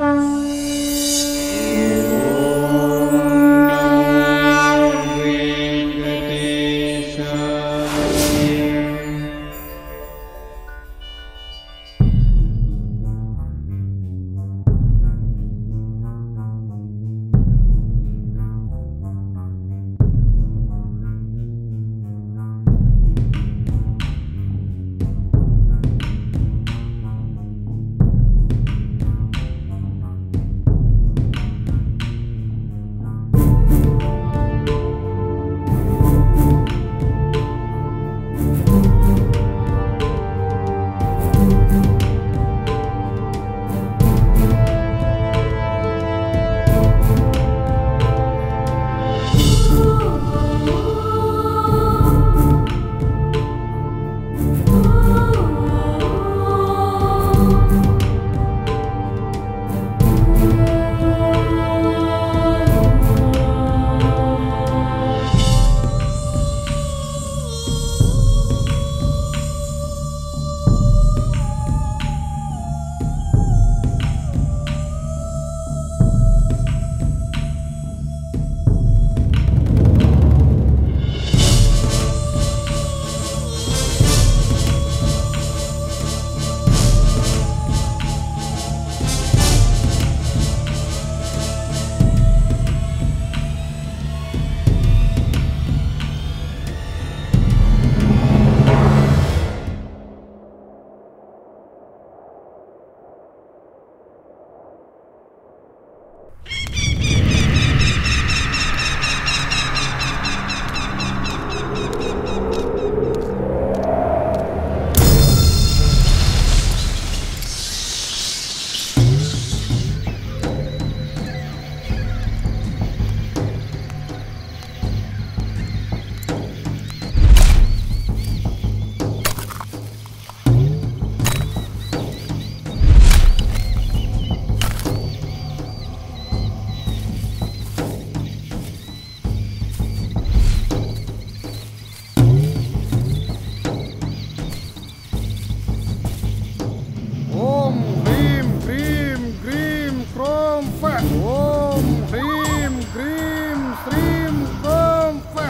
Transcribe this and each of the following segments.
ఓం హ్రీం హ్రీం గ్రీం క్రోం ఫ ఓం హ్రీం గ్రీం శ్రీం క్రోం ఫ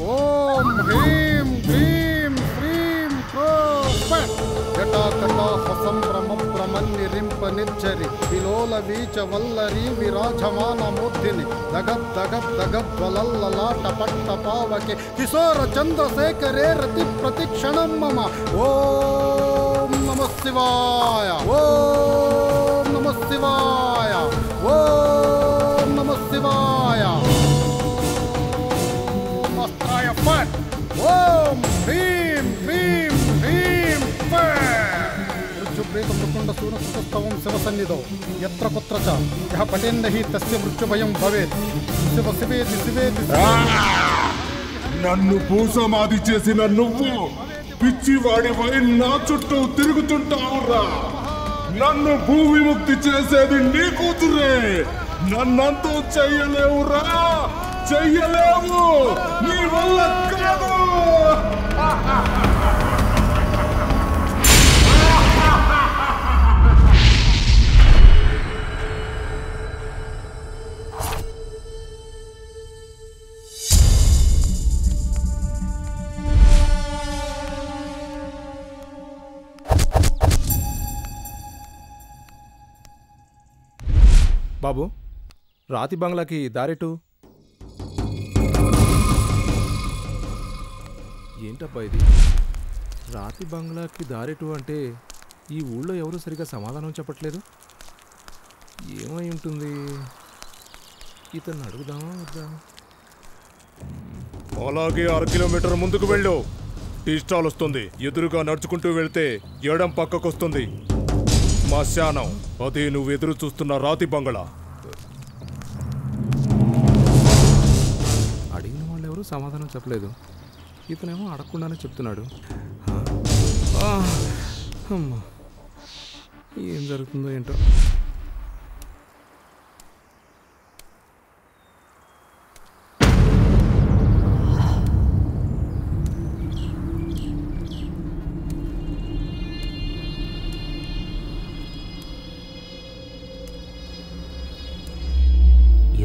ఓం హ్రీం గ్రీం శ్రీం క్రోం ఫ జటాకటాహ సంభ్రమ ప్రమన్నిరింప నిర్జరి విలోల వీచ వల్లరి విరాజమాన మూర్ధిని దగద్ దగద్ దగద్వలల్లలాట పట్ట పావకే కిశోర చంద్రశేఖరే రతి ప్రతిక్షణం మమ ఓం నమ శివాయ ఓం నమ శివాయ ఓం నమ శివాయ వస్త్రాయ ఫట్ ఓం హ్రీం హ్రీం హ్రీం ఫట్ మృత్యుప్రేత మృకుండ సూనసుతస్తవం శివసన్నిధౌ ఎత్ర కుత్ర చ యః పటేన్నహి తస్య మృత్యుభయం భవేత్ శివ శివేతి శివేతి నన్ను భూసమాధి చేసిన నువ్వు పిచ్చివాడిపై నా చుట్టూ తిరుగుతుంటావురా నన్ను భూ విముక్తి చేసేది నీ కూతురే నన్నంతూ చెయ్యలేవురా చెయ్యలేవు నీ వల్ల కాదు బాబు రాతి బంగ్లాకి దారెటు ఏంటబ్బా ఇది రాతి బంగ్లాకి దారెటు అంటే ఈ ఊళ్ళో ఎవరు సరిగా సమాధానం చెప్పట్లేదు ఏమై ఉంటుంది ఇతన్ని అడుగుదామా వద్దా అలాగే అర కిలోమీటర్ ముందుకు వెళ్ళు టీ స్టాల్ వస్తుంది ఎదురుగా నడుచుకుంటూ వెళ్తే ఎడం పక్కకొస్తుంది శ్మశానం అదే నువ్వు ఎదురు చూస్తున్న రాతి బంగళా అడిగిన వాళ్ళు ఎవరు సమాధానం చెప్పలేదు ఇతనేమో అడగకుండానే చెప్తున్నాడు ఆ, అమ్మా ఏం జరుగుతుందో ఏంటో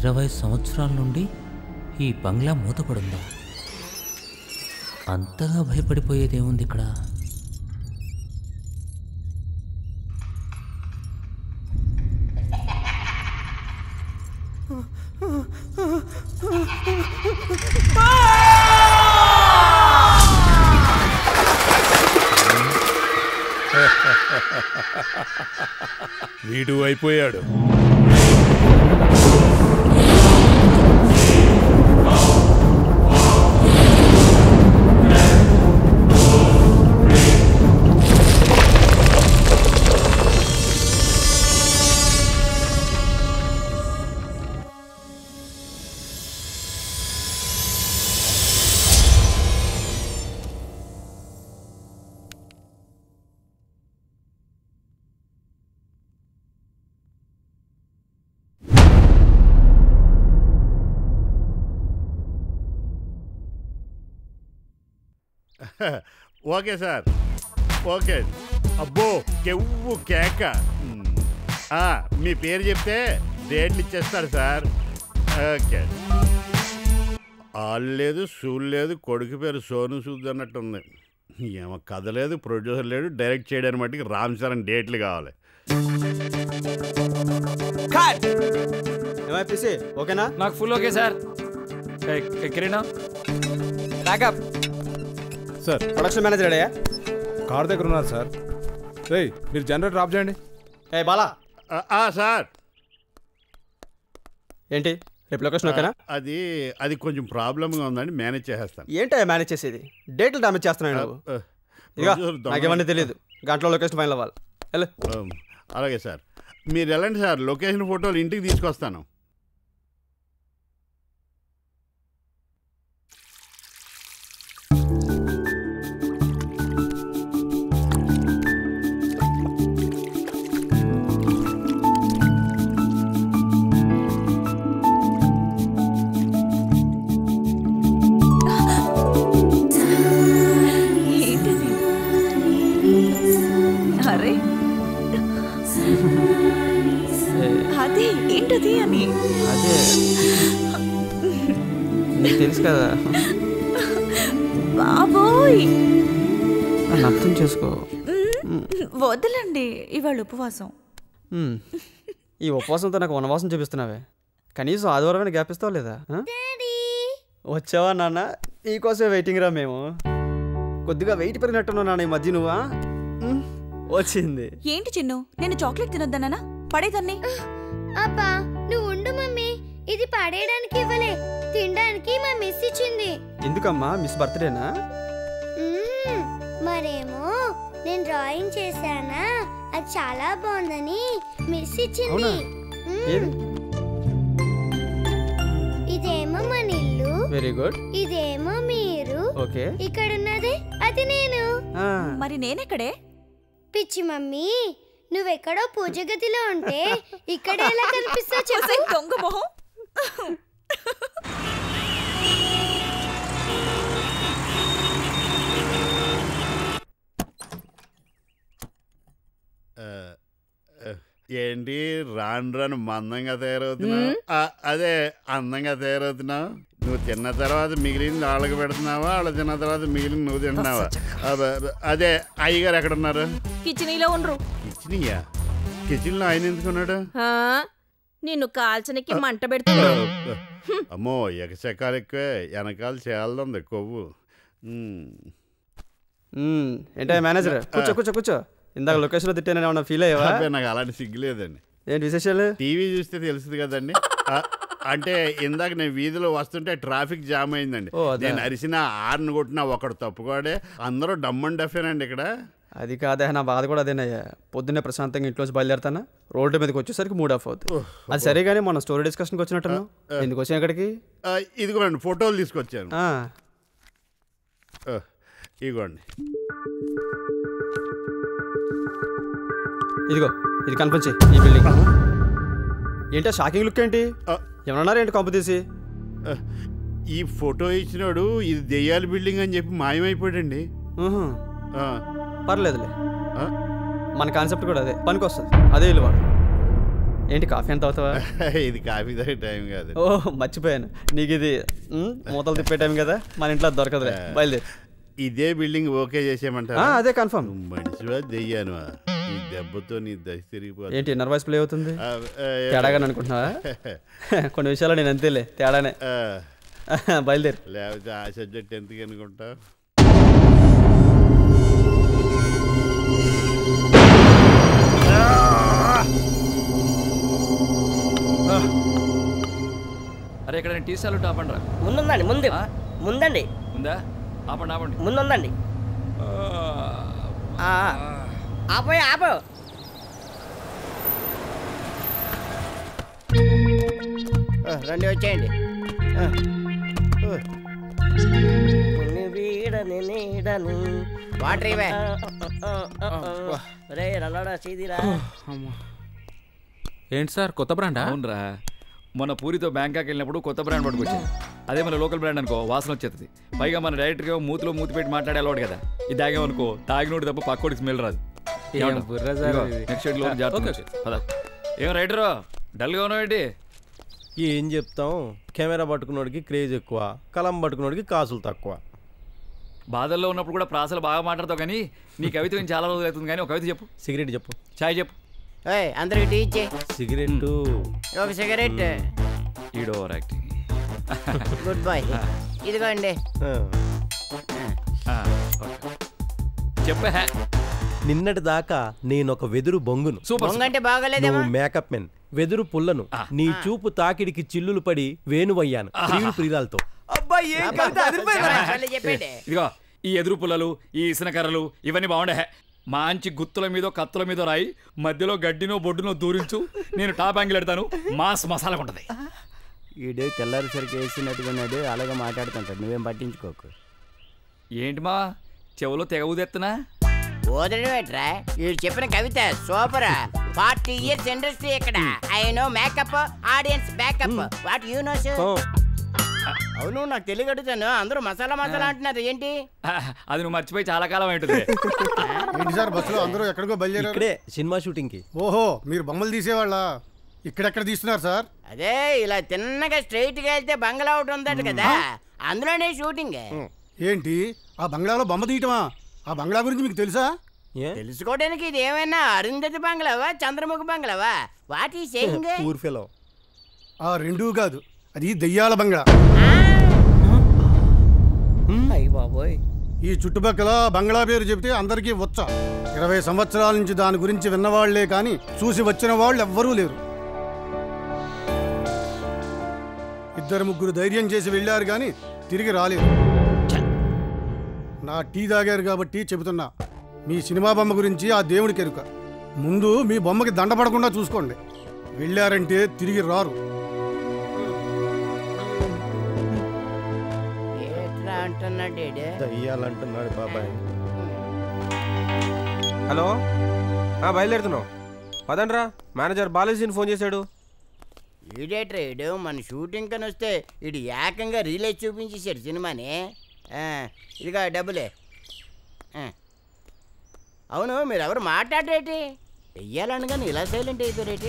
ఇరవై సంవత్సరాల నుండి ఈ బంగ్లా మూతపడుందా అంతగా భయపడిపోయేదేముంది ఇక్కడ వీడు అయిపోయాడు ఓకే సార్ ఓకే అబ్బో కెవ్వు కేక మ్. ఆ, మీ పేరు చెప్తే డేట్లు ఇచ్చేస్తారు సార్ ఓకే ఆళ్ళు లేదు సూలు లేదు కొడుకు పేరు సోను సూద్ అన్నట్టుంది ఏమో కథ లేదు ప్రొడ్యూసర్ లేడు డైరెక్ట్ చేయడానికి మట్టికి రామ్ చరణ్ డేట్లు కావాలి ఏమైపిసి ఓకేనా నాకు ఫుల్ ఓకే సార్ కిరీనా బ్యాకప్ సార్ ప్రొడక్షన్ మేనేజర్ అయ్యా కార్ దగ్గర ఉన్నారు సార్ రేయ్ మీరు జనరేటర్ ఆఫ్ చేయండి ఏ బాలా ఆ, ఆ, సార్ ఏంటి రేపు లొకేషన్ ఓకేనా అది అది కొంచెం ప్రాబ్లమ్గా ఉందండి మేనేజ్ చేసేస్తాను ఏంటో మేనేజ్ చేసేది డేట్లు డామేజ్ చేస్తున్నావు నువ్వు ఆ, ఇక ప్రొడ్యూసర్ దొంగ- నాకేమన్నా తెలియదు గంటలో లొకేషన్ ఫైనల్ అవ్వాలి వెళ్ళు ఆ, అలాగే సార్ మీరు వెళ్ళండి సార్ లొకేషన్ ఫోటోలు ఇంటికి తీసుకొస్తాను ఏంటది అరే అదే ఏంటది అని అదే నీకు తెలుసు కదా బాబోయ్ నన్ను అర్థం చేసుకో మ్మ్. వదలండి ఇవాళ ఉపవాసం మ్మ్. ఈ ఉపవాసంతో నాకు వనవాసం చూపిస్తున్నావే కనీసం ఆదివారమైన గ్యాప్ ఇస్తావు లేదా ఆ? వచ్చావా నాన్న నీకోసమే వెయిటింగ్ రా మేము కొద్దిగా వెయిట్ పెరిగినట్టున్నావు నాన్న ఈ మధ్య నువ్వా మ్మ్. వచ్చింది ఏంటి చిన్ను నేను చాక్లెట్ తినొద్దన్నానా పడేదాన్ని అబ్బా నువ్వు ఉండు మమ్మీ ఇది పడేయడానికి ఇవ్వలే తినడానికి మా మిస్ ఇచ్చింది ఎందుకమ్మా మిస్ బర్త్డేనా మ్మ్, మరేమో నేను డ్రాయింగ్ చేశానా అది చాలా బాగుందని మిస్ ఇచ్చింది అవునా? మ్మ్, ఏది ఇదేమో మన ఇల్లు వెరీ గుడ్ ఇదేమో మీరు ఓకే ఇక్కడ ఉన్నది అది నేను మరి నేనెక్కడే పిచ్చి మమ్మీ నువ్వెక్కడో పూజ గదిలో ఉంటే ఇక్కడ ఎలా కనిపిస్తావు చెప్పు ఒసేయ్, దొంగ మొహం ఆ, ఆ, ఏంటి రాను రాను మందంగా తయారవుతున్నావు ఆ, అదే అందంగా తయారవుతున్నావు నువ్వు తిన్న తర్వాత మిగిలింది వాళ్ళకి పెడుతున్నావా వాళ్ళ తిన్న తర్వాత మిగిలింది నువ్వు తింటున్నావా అబ్బ, అబ్బ, అదే అయ్యగారు ఎక్కడ ఉన్నారు కిచెనీలో ఉండరు కిచెన్యా కిచెన్లో ఆయన ఎందుకున్నాడు ఆ, నిన్ను కాల్చనికి మంట పెడుతున్నావు అమ్మో ఎగసెక్కాలు ఎక్కువే వెనకాల చేయాలంది కొవ్వు ఉమ్. మ్మ్. ఏంటో మేనేజర్ కూర్చో కూర్చో కూర్చో ఇందాక లొకేషన్లో తిట్టానని ఏమన్నా ఫీల్ అయ్యావా అబ్బే, నాకు అలాంటి సిగ్గులేదండి ఏంటి విశేషాలు టీవీ చూస్తే తెలుస్తుంది కదండి ఆ, అంటే ఇందాక నేను వీధిలో వస్తుంటే ట్రాఫిక్ జామ్ అయిందండి ఓ, అదా. నేను అరిసిన ఆర్ని కొట్టినా ఒకడు తప్పుకోడే అందరూ డమ్మన్ డఫేనండి ఇక్కడ అది కాదే నా బాధ కూడా అదేనయ్యా పొద్దున్నే ప్రశాంతంగా ఇంట్లోంచి బయలుదేరుతానా రోడ్డు మీదకి వచ్చేసరికి మూడ్ ఆఫ్ అవుతుంది అది సరే కానీ మనం స్టోరీ డిస్కషన్కి వచ్చినట్టున్నావు ఎందుకు వచ్చాను ఇక్కడికి ఆ, ఇదిగోండి ఫోటోలు తీసుకొచ్చాను ఆ, ఆ, ఇదిగోండి ఇదిగో ఇది కన్ఫర్మ్ చేయి ఈ బిల్డింగ్ ఏంటో షాకింగ్ లుక్ ఏంటి ఆ. ఏమన్నారు ఏంటి కంపు తీసి ఆ, ఈ ఫోటో ఇచ్చినాడు ఇది దెయ్యాల బిల్డింగ్ అని చెప్పి మాయమైపోయాడండి ఊహు, ఆ, పర్లేదులే ఆ, మన కాన్సెప్ట్ కూడా అదే పనికి వస్తుంది అదే ఇల్లు వాడు ఏంటి కాఫీ ఎంత అవుతావా ఇది కాఫీ తాగే టైం కాదు ఓ మర్చిపోయాను నీకు ఇది మ్, మూతలు తిప్పే టైం కదా మన ఇంట్లో అది దొరకదులే బయలుదేరి ఇదే బిల్డింగ్ ఓకే ఆ, చేసేయమంటారా అదే కన్ఫర్మ్ మనిషివా దెయ్యాను ఈ దెబ్బతో నీ దశ తిరిగిపోతుంది ఏంటి ఇన్నర్ వాయిస్ ప్లే అవుతుంది ఆ, ఆ, తేడాగా అనుకుంటున్నావా కొన్ని విషయాలు నేను అంతేలే తేడానే ఆ, బయలుదేరి లేకపోతే ఆ సబ్జెక్ట్ ఎందుకు అనుకుంటా అరే ఇక్కడ నేను టీ స్టాల్ ఆపండి రా ముందుందండి ముందు ఆ? ముందండి ఉందా ఆపండి ఆపండి ముందుందండి ఆ, ఆపోయి ఆపు ఆ, రండి వచ్చేయండి ఆ. ఆ. కొన్ని వీడని నీడని వాటర్ ఇవే రే నల్లడా సీదిరా ఏంటి సార్ కొత్త బ్రాండా అవునరా మొన్న పూరితో బ్యాంకాక్ వెళ్ళినప్పుడు కొత్త బ్రాండ్ పట్టుకొచ్చాను అదే మన లోకల్ బ్రాండ్ అనుకో వాసన వచ్చేస్తుంది పైగా మన డైరెక్ట్గా మూతిలో మూతి పెట్టి మాట్లాడే అలవాటు కదా ఇది తాగామనుకో తాగినోడు తప్ప పక్కోడికి స్మెల్ రాదు ఏం బుర్ర సార్ ఇది. నెక్స్ట్ షెడ్ లో ఓకే, జాగ్రత్త పద ఏం రైటరు డల్గా ఉన్నావు ఏంటి ఏం చెప్తాం కెమెరా పట్టుకున్నోడికి క్రేజ్ ఎక్కువ కలం పట్టుకున్నోడికి కాసులు తక్కువ బాధల్లో ఉన్నప్పుడు కూడా ప్రాసలు బాగా మాట్లాడతావు కానీ నీ కవిత నేను చాలా రోజులు అవుతుంది కానీ ఒక కవిత చెప్పు సిగరెట్ చెప్పు చాయ్ చెప్పు ఏయ్ అందరికి టీ ఇచ్చే సిగరెట్ ఒక సిగరెట్ ఈడో ఓవర్ యాక్టింగ్ గుడ్ బాయ్ ఇదిగోండి చెప్పే నిన్నటి దాకా నేను ఒక వెదురు బొంగును సూపర్ బొంగంటే బాగోలేదేమో నువ్వు మేకప్ మెన్ వెదురు పుల్లను నీ చూపు తాకిడికి చిల్లులు పడి వేణువయ్యాను ప్రియుడు ప్రియురాలతో మళ్ళీ చెప్పండి ఇదిగో ఈ ఎదురు పుల్లలు ఈ ఇసనకర్రలు ఇవన్నీ బాగుండే మంచి గుత్తుల మీద కత్తుల మీద రాయి మధ్యలో గడ్డినో బొడ్డునో దూరించు నేను టాప్ యాంగిల్ ఎడతాను మాస్ మసాలా ఉంటుంది ఈడు తెల్లారిసరికి వేసినట్టుకున్నాడు అలాగే మాట్లాడుతుంటాడు నువ్వేం పట్టించుకోకు ఏంటి మా చెవులో తెగ ఊదెత్తనా ఓదడమేట్రా వీడు చెప్పిన కవిత సూపర్ ఫార్టీ ఇయర్స్ ఇండస్ట్రీ ఇక్కడ I know makeup audience backup what you know అవును నాకు తెలియక అడుగుతాను అందరూ మసాలా మసాలా అంటున్నారు ఏంటి అది నువ్వు మర్చిపోయి చాలా కాలం ఉంటుంది ఏంటి సార్ బస్సులో అందరూ ఎక్కడికో బయలుదేరారు ఇక్కడే సినిమా షూటింగ్ కి ఓహో మీరు బొమ్మలు తీసేవాళ్ళ ఇక్కడెక్కడ తీస్తున్నారు సార్ అదే ఇలా తిన్నగా స్ట్రైట్ గా వెళ్తే బంగ్లా ఒకటి ఉందట కదా అందులోనే షూటింగ్ ఏంటి ఆ బంగ్లాలో బొమ్మ తీయటమా ఆ బంగ్లా గురించి మీకు తెలుసా ఏ తెలుసుకోవడానికి ఇది ఏమైనా అరుంధతి బంగ్లావా చంద్రముఖి బంగ్లావా వాట్ ఈ సేయింగ్ ఊర్ఫెలో ఆ రెండూ కాదు అది దెయ్యాల బంగ్లా అయ్యి బాబోయ్ ఈ చుట్టుపక్కల బంగ్లా పేరు చెబితే అందరికీ వచ్చ ఇరవై సంవత్సరాల నుంచి దాని గురించి విన్నవాళ్లే కానీ చూసి వచ్చిన వాళ్ళు ఎవ్వరూ లేరు ఇద్దరు ముగ్గురు ధైర్యం చేసి వెళ్ళారు కానీ తిరిగి రాలేదు నా టీ తాగారు కాబట్టి చెబుతున్నా మీ సినిమా బొమ్మ గురించి ఆ దేవుడికి ఎరుక ముందు మీ బొమ్మకి దండ పడకుండా చూసుకోండి వెళ్ళారంటే తిరిగి రారు ఏట్రా అంటున్నాడు ఈడు? దయ్యాలంటున్నాడు బాబాయ్ హలో ఆ, బయలుదేరుతున్నావు పదండ్రా మేనేజర్ బాలాజీని ఫోన్ చేశాడు ఈడేట్రా ఈడు మన షూటింగ్ కని వస్తే ఇడు ఏకంగా రిలీజ్ చూపించేశాడు సినిమాని ఆ, ఇదిగా డబ్బులే ఆ. అవును మీరు ఎవరు మాట్లాడరేటి వెయ్యాలని కానీ ఇలా సైలెంట్ అయిపోయారేటి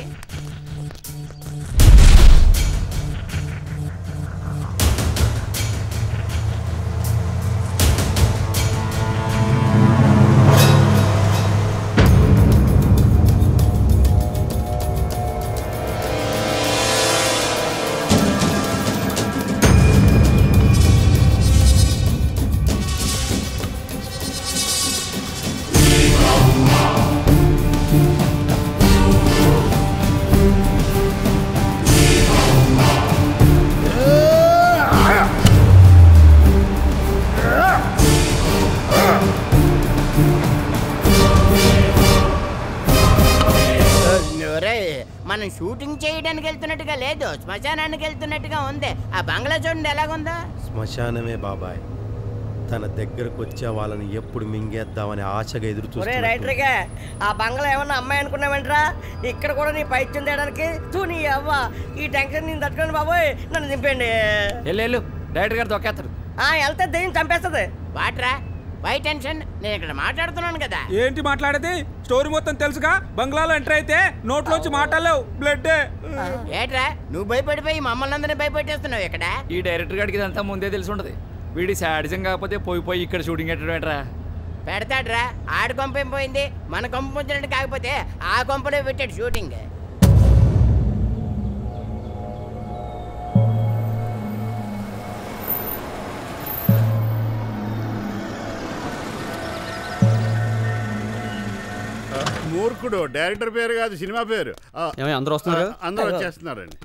ఒరే మనం షూటింగ్ చేయడానికి వెళ్తున్నట్టుగా లేదు శ్మశానానికి వెళ్తున్నట్టుగా ఉంది ఆ బంగ్లా చూడండి ఎలాగుందో శ్మశానమే బాబాయ్ తన దగ్గరకు వచ్చే వాళ్ళని ఎప్పుడు మింగేద్దామని ఆశగా ఎదురు ఒరే చూస్తున్నాడు రైటర్గా ఆ బంగ్లా ఏమన్నా అమ్మాయి అనుకున్నావేంట్రా ఇక్కడ కూడా నీ పైత్యం తేయడానికి తూ నీ అవ్వ ఈ టెన్షన్ నేను తట్టుకోండి బాబోయ్ నన్ను దింపండి వెళ్ళు వెళ్ళు డైరెక్టర్ గారు తొక్కేస్తారు ఆ వెళ్తే దెయ్యం చంపేస్తుంది వాట్రా వై టెన్షన్ నేను ఇక్కడ మాట్లాడుతున్నాను కదా ఏంటి మాట్లాడేది స్టోరీ మొత్తం తెలుసుగా బంగ్లాలో ఎంటర్ అయితే నోట్లోంచి మాటలేవు బ్లడ్ ఏట్రా నువ్వు భయపడిపోయి మమ్మల్ని అందరినీ భయపెట్టేస్తున్నావు ఇక్కడ ఈ డైరెక్టర్ గారికి ఇదంతా ముందే తెలిసి ఉంటది వీడి శాడిజం కాకపోతే పోయి పోయి ఇక్కడ షూటింగ్ ఎట్టడం పెడతాడ్రా ఆడి కొంప ఏం పోయింది మన కొంప ముంచినట్టు కాకపోతే ఆ కొంపలో పెట్టాడు షూటింగ్ ఆ, మూర్ఖుడు డైరెక్టర్ పేరు కాదు సినిమా పేరు ఆ, ఏమయ్య, అందరూ వస్తున్నారు ఆ, కదా? అందరూ వచ్చేస్తున్నారండి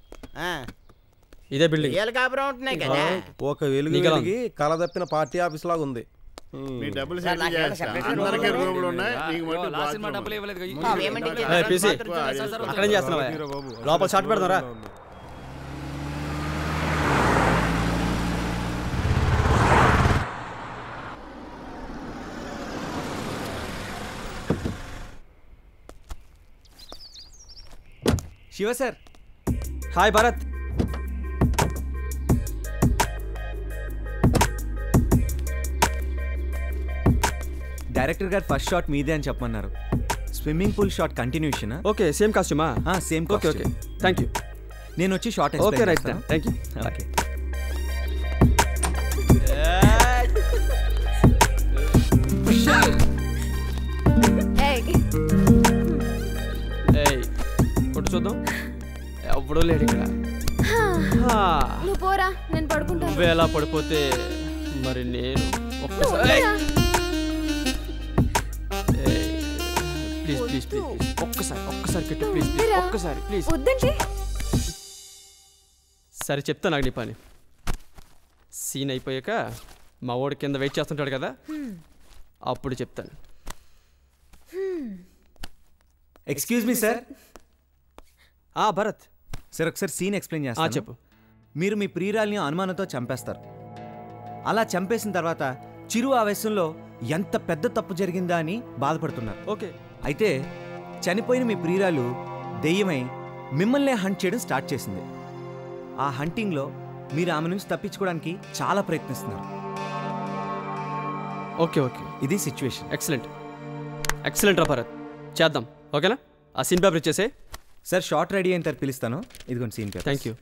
ఇదే బిల్డింగ్ రియల్ కాపురం ఉంటున్నాయి కదా ఒక వెలుగు నీకెలా వెలిగి కళ తప్పిన పార్టీ ఆఫీస్ లాగా ఉంది మీ డబ్బులు సెటిల్ చేస్తాం అందరికీ రూములు ఉన్నాయి నీకు మట్టి లాస్ట్ సినిమా డబ్బులు ఇవ్వలేదు ఇక. ఏయ్, పీసీ, అక్కడేం చేస్తున్నావా లోపల షార్ట్ పెడతారా Shiva sir hi Bharat director గారు ఫస్ట్ షాట్ మీదే అని చెప్పమన్నారు swimming pool shot continuation okay same కాస్ట్యూమా same okay okay thank you నేను వచ్చి shot okay right thank you okay ఏయ్ కొట్టు చూద్దాం ఎవడో లేడు ఇక్కడ హా, నువ్వు పోరా నేను పడుకుంటాను నువ్వే ఎలా పడిపోతే మరి నేను నువ్వు ఒక్కసారి ఉండరా? ప్లీజ్ ప్లీజ్ ప్లీజ్ ఒక్కసారి ఒక్కసారి కిట్టు ప్లీజ్ ప్లీజ్ వద్దురా. ఒక్కసారి ప్లీజ్ వద్దంటే సరే చెప్తా నాకు నీ పని సీన్ అయిపోయాక మా వాడు కింద వెయిట్ చేస్తుంటాడు కదా అప్పుడు చెప్తాను ఎక్స్క్యూజ్ మీ సార్ ఆ భరత్ సార్ ఒకసారి సీన్ ఎక్స్ప్లెయిన్ చేస్తాను చెప్పు. మీరు మీ ప్రియురాల్ని అనుమానంతో చంపేస్తారు అలా చంపేసిన తర్వాత చిరు ఆవేశంలో ఎంత పెద్ద తప్పు జరిగిందా అని బాధపడుతున్నారు ఓకే అయితే చనిపోయిన మీ ప్రియురాలు దెయ్యమై మిమ్మల్నే హంట్ చేయడం స్టార్ట్ చేసింది ఆ హంటింగ్లో మీరు ఆమె నుంచి తప్పించుకోవడానికి చాలా ప్రయత్నిస్తున్నారు ఓకే ఓకే ఇది సిచ్యువేషన్ ఎక్సలెంట్ ఎక్సలెంట్ రా భరత్ చేద్దాం ఓకేనా ఆ సీన్ పేపర్ ఇచ్చేసే సార్ షార్ట్ రెడీ అయిన తర్వాత పిలుస్తాను ఇదిగోండి scene paper thank you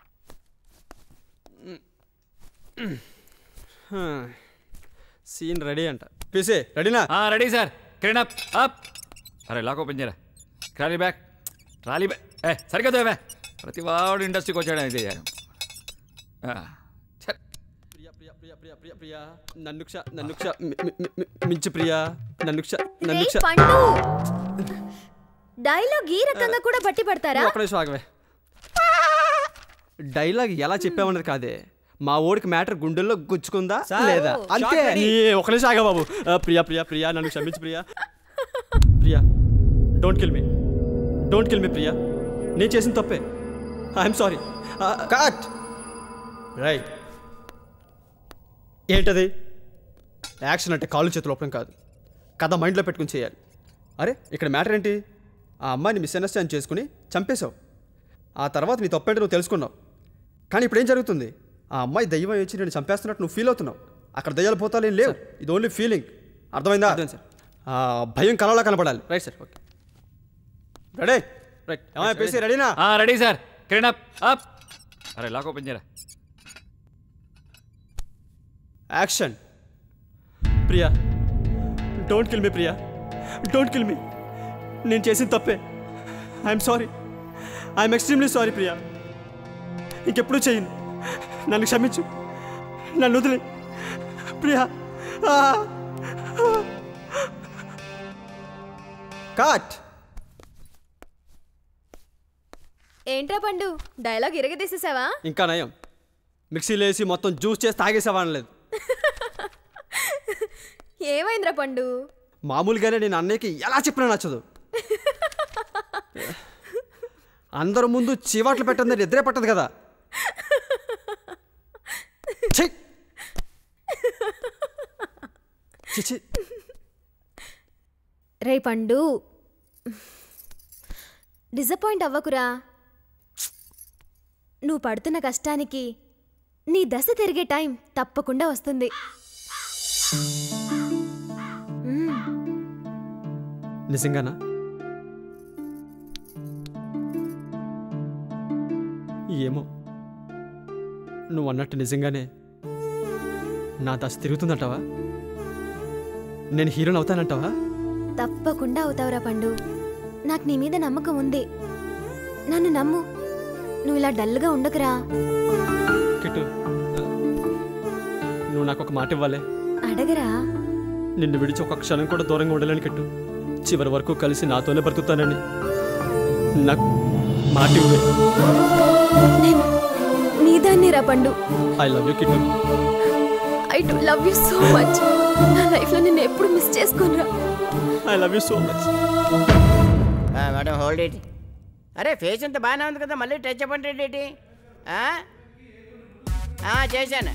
scene ready అంట పీసే రెడీనా ready sir crane up up అరే లాక్ ఓపెన్ చేయరా ట్రాలీ బ్యాక్ ట్రాలీ బ్యాక్ ఏ సరిగ్గా తోవే ప్రతి వాడు ఇండస్ట్రీకి వచ్చాడు అయితే ఆ, ప్రియా ప్రియా ప్రియా ప్రియా ప్రియా ప్రియా నన్ను క్ష నన్ను క్ష మి- మి- మి- మి- మించు ప్రియా నన్ను క్ష నన్ను రేయ్ క్ష పండు డైలాగ్ ఈ రకంగా కూడా బట్టి పడతారా ఒక్క నిమిషం ఆగవే డైలాగ్ ఎలా చెప్పామన్నది కాదే మా ఓడికి మ్యాటర్ గుండెల్లో గుచ్చుకుందా సార్, లేదా ఓ, అంతే షార్ట్ రెడీ. నీ ఒక నిమిషం ఆగా బాబు ఆ, ప్రియా ప్రియా ప్రియా నన్ను క్షమించు Priya Priya don't kill me don't kill me Priya నేను చేసిన తప్పే ఐఎమ్ సారీ కట్ రైట్ ఏంటది యాక్షన్ అంటే కాళ్ళు చేతులు ఒప్పడం కాదు కథ మైండ్లో పెట్టుకుని చేయాలి అరే ఇక్కడ మ్యాటర్ ఏంటి ఆ అమ్మాయిని మిస్అండర్స్టాండ్ చేసుకుని చంపేశావు ఆ తర్వాత నీ తప్పేంటో నువ్వు తెలుసుకున్నావు కానీ ఇప్పుడు ఏం జరుగుతుంది ఆ అమ్మాయి దయ్యం వచ్చి నేను చంపేస్తున్నట్టు నువ్వు ఫీల్ అవుతున్నావు అక్కడ దయ్యాలు పోతాలు ఏం లేవు ఇది ఓన్లీ ఫీలింగ్ అర్థమైందా అర్థం సార్ భయం కలవలా కనపడాలి right sir okay ready right ఏమై పీసీ రెడీనా ready sir crane up up అరే లాక్ ఓపెన్ చేయరా action Priya don't kill me Priya don't kill me నేను చేసిన తప్పే I'm sorry I'm extremely sorry Priya ఇంకెప్పుడు చేయను నన్ను క్షమించు నన్ను వదిలే ప్రియా కాట్ ఏంట్రా పండు డైలాగ్ ఇరగదీసేసావా ఇంకా నయం మిక్సీలో వేసి మొత్తం జ్యూస్ చేసి తాగేసేవా అనలేదు ఏమైందిరా పండు మామూలుగానే నేను అన్నయ్యకి ఎలా చెప్పినా నచ్చదు అందరి ముందు చీవాట్లు పెట్టండి నిద్రే పట్టదు కదా ఛీ! ఛీ, ఛీ. రే పండు డిసప్పాయింట్ అవ్వకురా నువ్వు పడుతున్న కష్టానికి నీ దశ తిరిగే టైం తప్పకుండా వస్తుంది నిజంగానా ఏమో నువ్వు అన్నట్టు నిజంగానే నా దశ తిరుగుతుందంటావా నేను హీరోని అవుతానంటావా తప్పకుండా అవుతావురా పండు నాకు నీ మీద నమ్మకం ఉంది నన్ను నమ్ము నువ్వు ఇలా డల్గా ఉండకురా కిట్టు నువ్వు నాకు ఒక మాట ఇవ్వాలి అడగరా నిన్ను విడిచి ఒక క్షణం కూడా దూరంగా ఉండలేని కిట్టు చివరి వరకు కలిసి నాతోనే బ్రతుకుతానని నాకు మాట ఇవ్వే నేను నీదాన్నేరా పండు I love you Kittu I do love you so much నా లైఫ్లో నిన్ను ఎప్పుడు మిస్ చేసుకోనరా I love you so much madam hold it అరే ఫేస్ అంతా బాగానే ఉంది కదా మళ్ళీ టచ్ అప్ అంటే ఏంటి ఆ? ఆ, చేశాను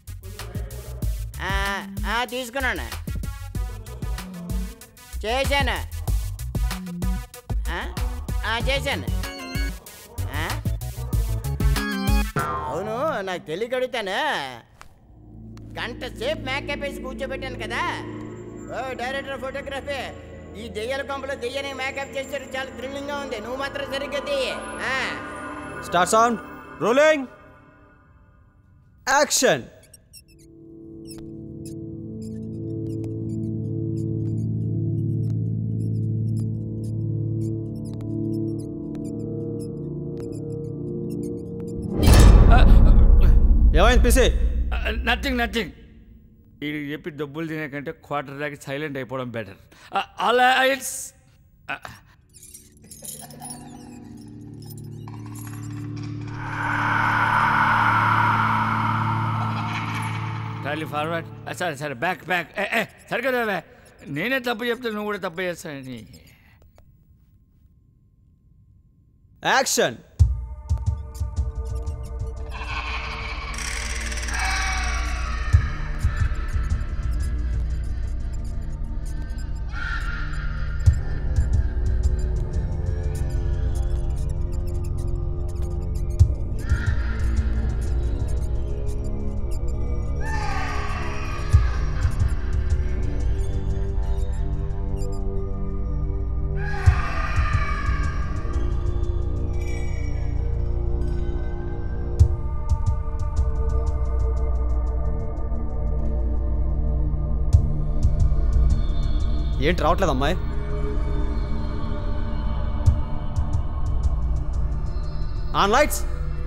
ఆ, ఆ, తీసుకున్నాను చేశాను ఆ? ఆ, చేశాను ఆ? అవును నాకు తెలియక అడుగుతాను గంట సేపు మేకప్ వేసి కూర్చోబెట్టాను కదా ఓ డైరెక్టర్ ఫోటోగ్రఫీ ఈ దెయ్యాల కొంపలో దెయ్యాన్ని మేకప్ చేస్తే చాలా థ్రిల్లింగ్గా ఉంది నువ్వు మాత్రం సరిగ్గా దెయ్యే ఆ. స్టార్ట్ సౌండ్ రోలింగ్ యాక్షన్ ఏమైంది పిసి నథింగ్ నథింగ్ వీడికి చెప్పి డబ్బులు తినే కంటే క్వార్టర్ దాకా సైలెంట్ అయిపోవడం బెటర్ అలా ఇట్స్ ట్రాలీ ఫార్వర్డ్ సరే సరే బ్యాక్ బ్యాక్ ఏ ఏ సరిగ్గా రావే నేనే తప్పు చెప్తే నువ్వు కూడా తప్పు చేస్తానని యాక్షన్ ఏంటి రావట్లేదు అమ్మాయి ఆన్ లైట్స్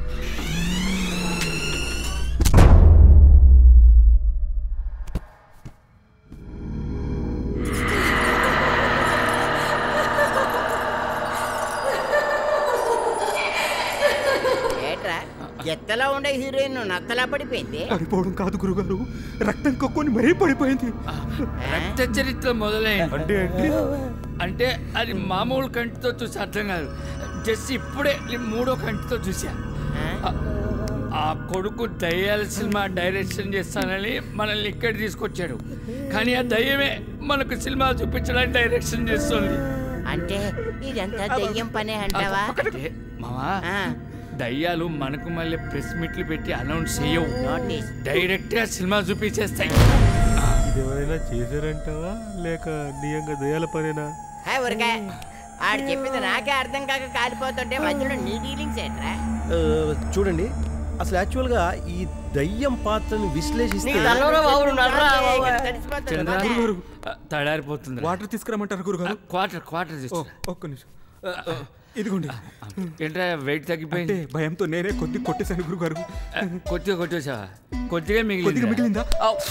ఏట్రా ఎత్తలా ఉండే హీరోయిన్ నత్తలా పడిపోయింది పడిపోవడం కాదు గురుగారు రక్తం కక్కుని మరీ పడిపోయింది రక్త చరిత్ర మొదలైంది అంటే అంటే అది మామూలు కంటితో చూసి అర్థం కాదు జస్ట్ ఇప్పుడే నేను మూడో కంటితో చూసా ఆ- ఆ కొడుకు దయ్యాల సినిమా డైరెక్షన్ చేస్తానని మనల్ని ఇక్కడ తీసుకొచ్చాడు కానీ ఆ దయ్యమే మనకు సినిమా చూపించడానికి డైరెక్షన్ చేస్తుంది అంటే ఇదంతా దెయ్యం పనే అంటావా అంటే మావా దయ్యాలు మనకు మళ్ళీ ప్రెస్ మీట్లు పెట్టి అనౌన్స్ చేయవు నోటీస్ డైరెక్ట్ గా సినిమా చూపించేస్తాయి ఇదేమైనా చేశారంటావా లేక నియంగా దయాల పనేనా హాయ్ ఊరికా ఆడు చెప్పింది నాకే అర్థం కాక కాలిపోతుంటే మధ్యలో నీ డీలింగ్స్ ఏంట్రా ఆ, చూడండి అసలు యాక్చువల్గా ఈ దయ్యం పాత్రను విశ్లేషిస్తే నీ తలలో బాబుడు నడరా బాబు. చంద్ర గురుగారు. తడారిపోతుంది వాటర్ తీసుకురమ్మంటారు గురుగారు క్వార్టర్ క్వార్టర్ ఓ, ఒక్క నిమిషం ఇదిగోండి ఏంట్రా వెయిట్ తగ్గిపోయింది అంటే భయంతో నేనే కొద్ది కొట్టేశాను గురుగారు కొద్దిగా కొట్టేసావా కొద్దిగా మిగిలిందా కొద్దిగా మిగిలిందా?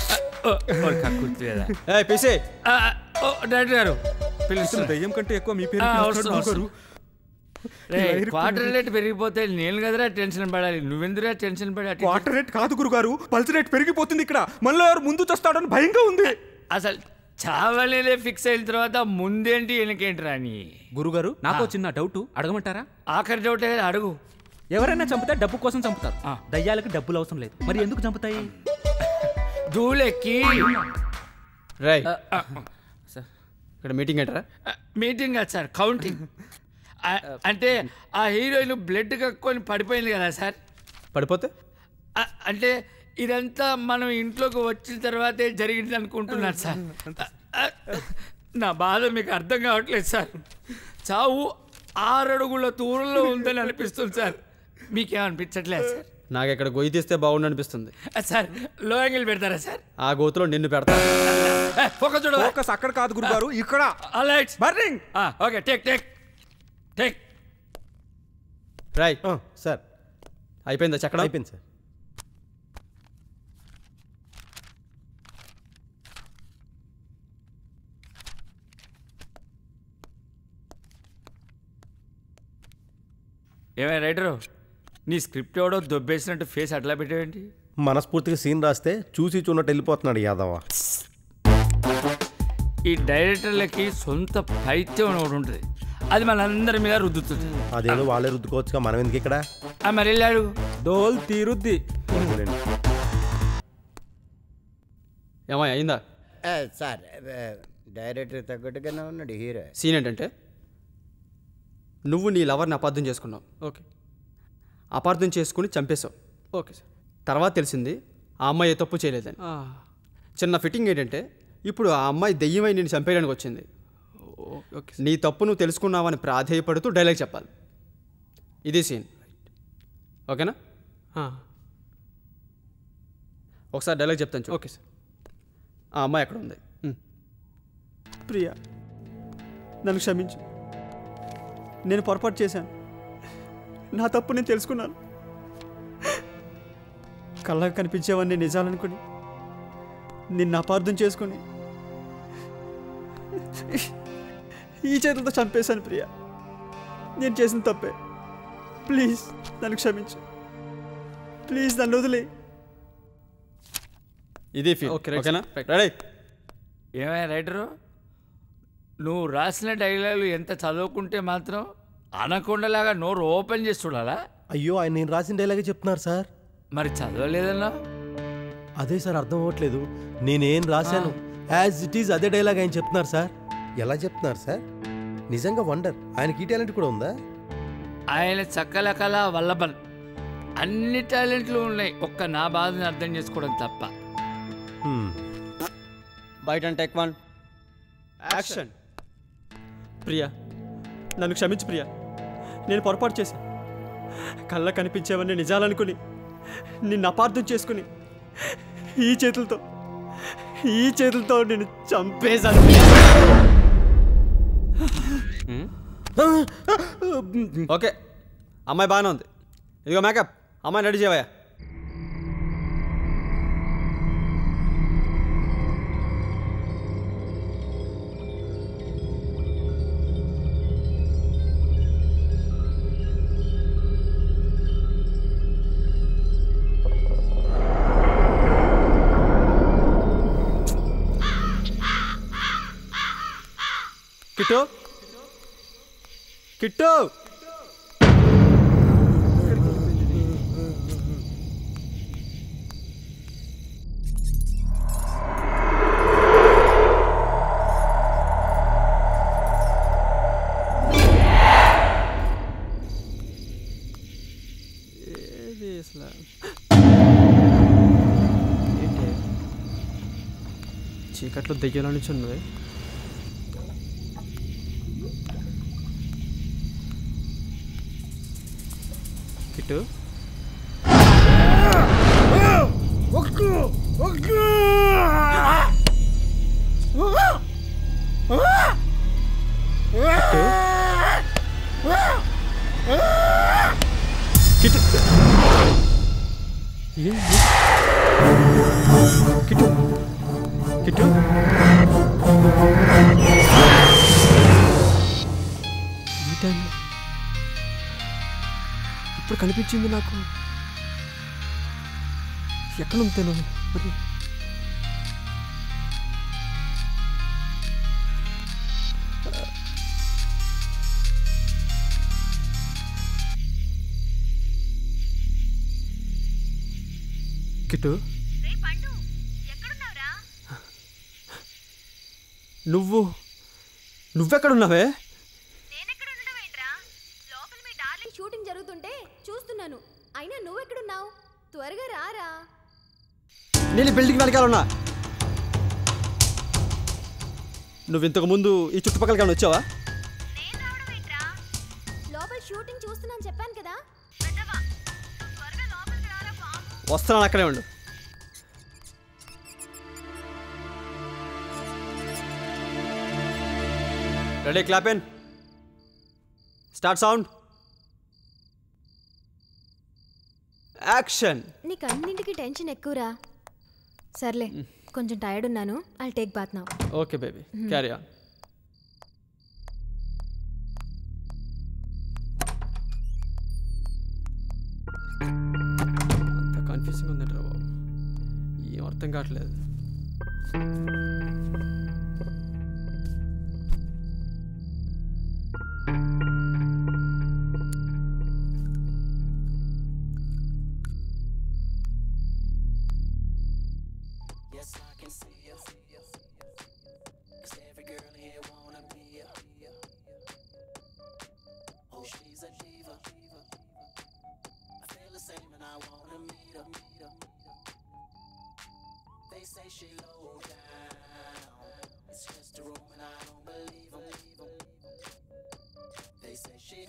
కుర్తి లేదా ఏ పిసి డైరెక్టర్ గారు అసలు పిలుస్తున్నా దయ్యం కంటే ఎక్కువ మీ పేరు ఆ, పిలుస్తున్నాడు వస్తున్నా, గురుగారు. రేయ్, ఇలా ఇరుక్కున్నాడు. క్వార్టర్ రేట్ పెరిగిపోతే నేను కదరా టెన్షన్ పడాలి నువ్వెందురా టెన్షన్ పడి అటు ఇటు- క్వార్టర్ రేట్ కాదు గురుగారు పల్స్ రేట్ పెరిగిపోతుంది ఇక్కడ మళ్ళీ ఎవరు ముందు చస్తాడని భయంగా ఉంది అసలు చావలేదే ఫిక్స్ అయిన తర్వాత ముందేంటి వెనకేంటి రాని గురుగారు నాకు చిన్న డౌట్ అడగమంటారా ఆఖరి డౌట్ అడుగు ఎవరైనా చంపితే డబ్బు కోసం చంపుతారు దయ్యాలకు డబ్బులు అవసరం లేదు మరి ఎందుకు చంపుతాయి ధూళెక్కి రై ఇక్కడ మీటింగ్ ఏంటరా మీటింగ్ కాదు సార్ కౌంటింగ్ అంటే ఆ హీరోయిన్ బ్లడ్ కక్కుని పడిపోయింది కదా సార్ పడిపోతే ఆ, అంటే ఇదంతా మనం ఇంట్లోకి వచ్చిన తర్వాతే జరిగింది అనుకుంటున్నాను సార్ ఆ, నా బాధ మీకు అర్థం కావట్లేదు సార్ చావు ఆరడుగుల దూరంలో ఉందని అనిపిస్తుంది సార్ మీకేమనిపించట్లేదు సార్ నాకు ఇక్కడ గొయ్యి తీస్తే బాగుండు అనిపిస్తుంది సార్ లో యాంగిల్ పెడతారా సార్ ఆ గోతులో నిన్ను పెడతా ఫోకస్ చూడ ఫోకస్ అక్కడ కాదు గురుగారు ఇక్కడ lights burning okay take take take రాయ్ సార్ అయిపోయిందా చక్కడ అయిపోయింది సార్ ఏమై రైటరు నీ స్క్రిప్ట్ ఎవడో దొబ్బేసినట్టు ఫేస్ అట్లా పెట్టేవేంటి మనస్ఫూర్తిగా సీన్ రాస్తే చూసి చూడట్టు వెళ్ళిపోతున్నాడు యాదవ ఈ డైరెక్టర్లకి సొంత పైత్యం అని ఒకటి ఉంటుంది అది మనందరి మీద రుద్దుతుంది అదేదో వాళ్ళే రుద్దుకోవచ్చుగా మనం ఎందుకు ఇక్కడ ఆ, మరి వెళ్ళాడు డోల్ తీరుద్ది ఏమో అయిందా ఆ, సార్ ఆ, డైరెక్టర్ తగ్గట్టుగానే ఉన్నాడు హీరో సీన్ ఏంటంటే నువ్వు నీ లవర్ని అపార్థం చేసుకున్నావు ఓకే అపార్థం చేసుకుని చంపేశావు ఓకే సార్ తర్వాత తెలిసింది ఆ అమ్మాయి ఏ తప్పు చేయలేదని చిన్న ఫిట్టింగ్ ఏంటంటే ఇప్పుడు ఆ అమ్మాయి దెయ్యమై నేను చంపేయడానికి వచ్చింది ఓకే నీ తప్పు నువ్వు తెలుసుకున్నావని ప్రాధేయపడుతూ డైలాగ్ చెప్పాలి ఇది సీన్ ఓకేనా ఒకసారి డైలాగ్ చెప్తాను చూ ఓకే సార్ ఆ అమ్మాయి ఎక్కడ ఉంది ప్రియా నన్ను క్షమించు నేను పొరపాటు చేశాను నా తప్పు నేను తెలుసుకున్నాను కళ్ళకు కనిపించేవన్నీ నిజాలనుకుని నిన్ను అపార్థం చేసుకుని ఈ చేతులతో చంపేశాను ప్రియా నేను చేసిన తప్పే ప్లీజ్ నన్ను క్షమించు ప్లీజ్ నన్ను వదిలే ఇది ఫీల్ Okay, right, ఓకేనా right. రెడీ ఏమయ్య రైటరు నువ్వు రాసిన డైలాగులు ఎంత చదువుకుంటే మాత్రం అనకొండలాగా నోరు ఓపెన్ చేసి చూడాలా అయ్యో ఆయన నేను రాసిన డైలాగే చెప్తున్నారు సార్ మరి చదవలేదన్నా అదే సార్ అర్థం అవ్వట్లేదు నేనేం రాశాను యాజ్ ఇట్ ఈజ్ అదే డైలాగ్ ఆయన చెప్తున్నారు సార్ ఎలా చెప్తున్నారు సార్ నిజంగా వండర్ ఆయనకి ఈ టాలెంట్ కూడా ఉందా ఆయన చక్కల కళ వల్లభన్ అన్ని టాలెంట్లు ఉన్నాయి ఒక్క నా బాధని అర్థం చేసుకోవడం తప్ప బయట టెక్ వన్ యాక్షన్ ప్రియా నన్ను క్షమించు ప్రియా నేను పొరపాటు చేశాను కళ్ళ కనిపించేవన్నీ నిజాలనుకుని నిన్ను అపార్థం చేసుకుని ఈ చేతులతో ఈ చేతులతో నేను చంపేశాను ఓకే అమ్మాయి బాగానే ఉంది ఇదిగో మేకప్ అమ్మాయి రెడీ చేయవయ్యా కిట్టు కిట్టు ఏది అసలు ఏంటి చీకట్లో దెయ్యాల నుంచి ఉన్నది కిట్టు ఒక్కు ఒక్కు కిట్టు ఏ కిట్టు కిట్టు ఈ టైంలో ఇప్పుడు కనిపించింది నాకు ఎక్కడ ఉంటాను మరి కిట్టు నువ్వు నువ్వెక్కడున్నావే షూటింగ్ జరుగుతుంటే చూస్తున్నాను అయినా నువ్వెక్కడున్నావు త్వరగా రారా నేను ఈ బిల్డింగ్ వెనకాల ఉన్నా నువ్వు ఇంతకు ముందు ఈ చుట్టుపక్కల కానీ వచ్చావా లోపల షూటింగ్ చూస్తున్నాను చెప్పాను కదా వస్తున్నాను అక్కడే ఉండు రెడీ క్లాపెన్ స్టార్ట్ సౌండ్ యాక్షన్ నీకు అన్నింటికి టెన్షన్ ఎక్కువరా సర్లే కొంచెం టైర్డ్ ఉన్నాను I take bath now okay baby carry on అంత కన్ఫ్యూజింగ్ ఉందండి రా బాబు ఏం అర్థం కావట్లేదు They say she low down. It's just a room and I don't believe 'em. They say she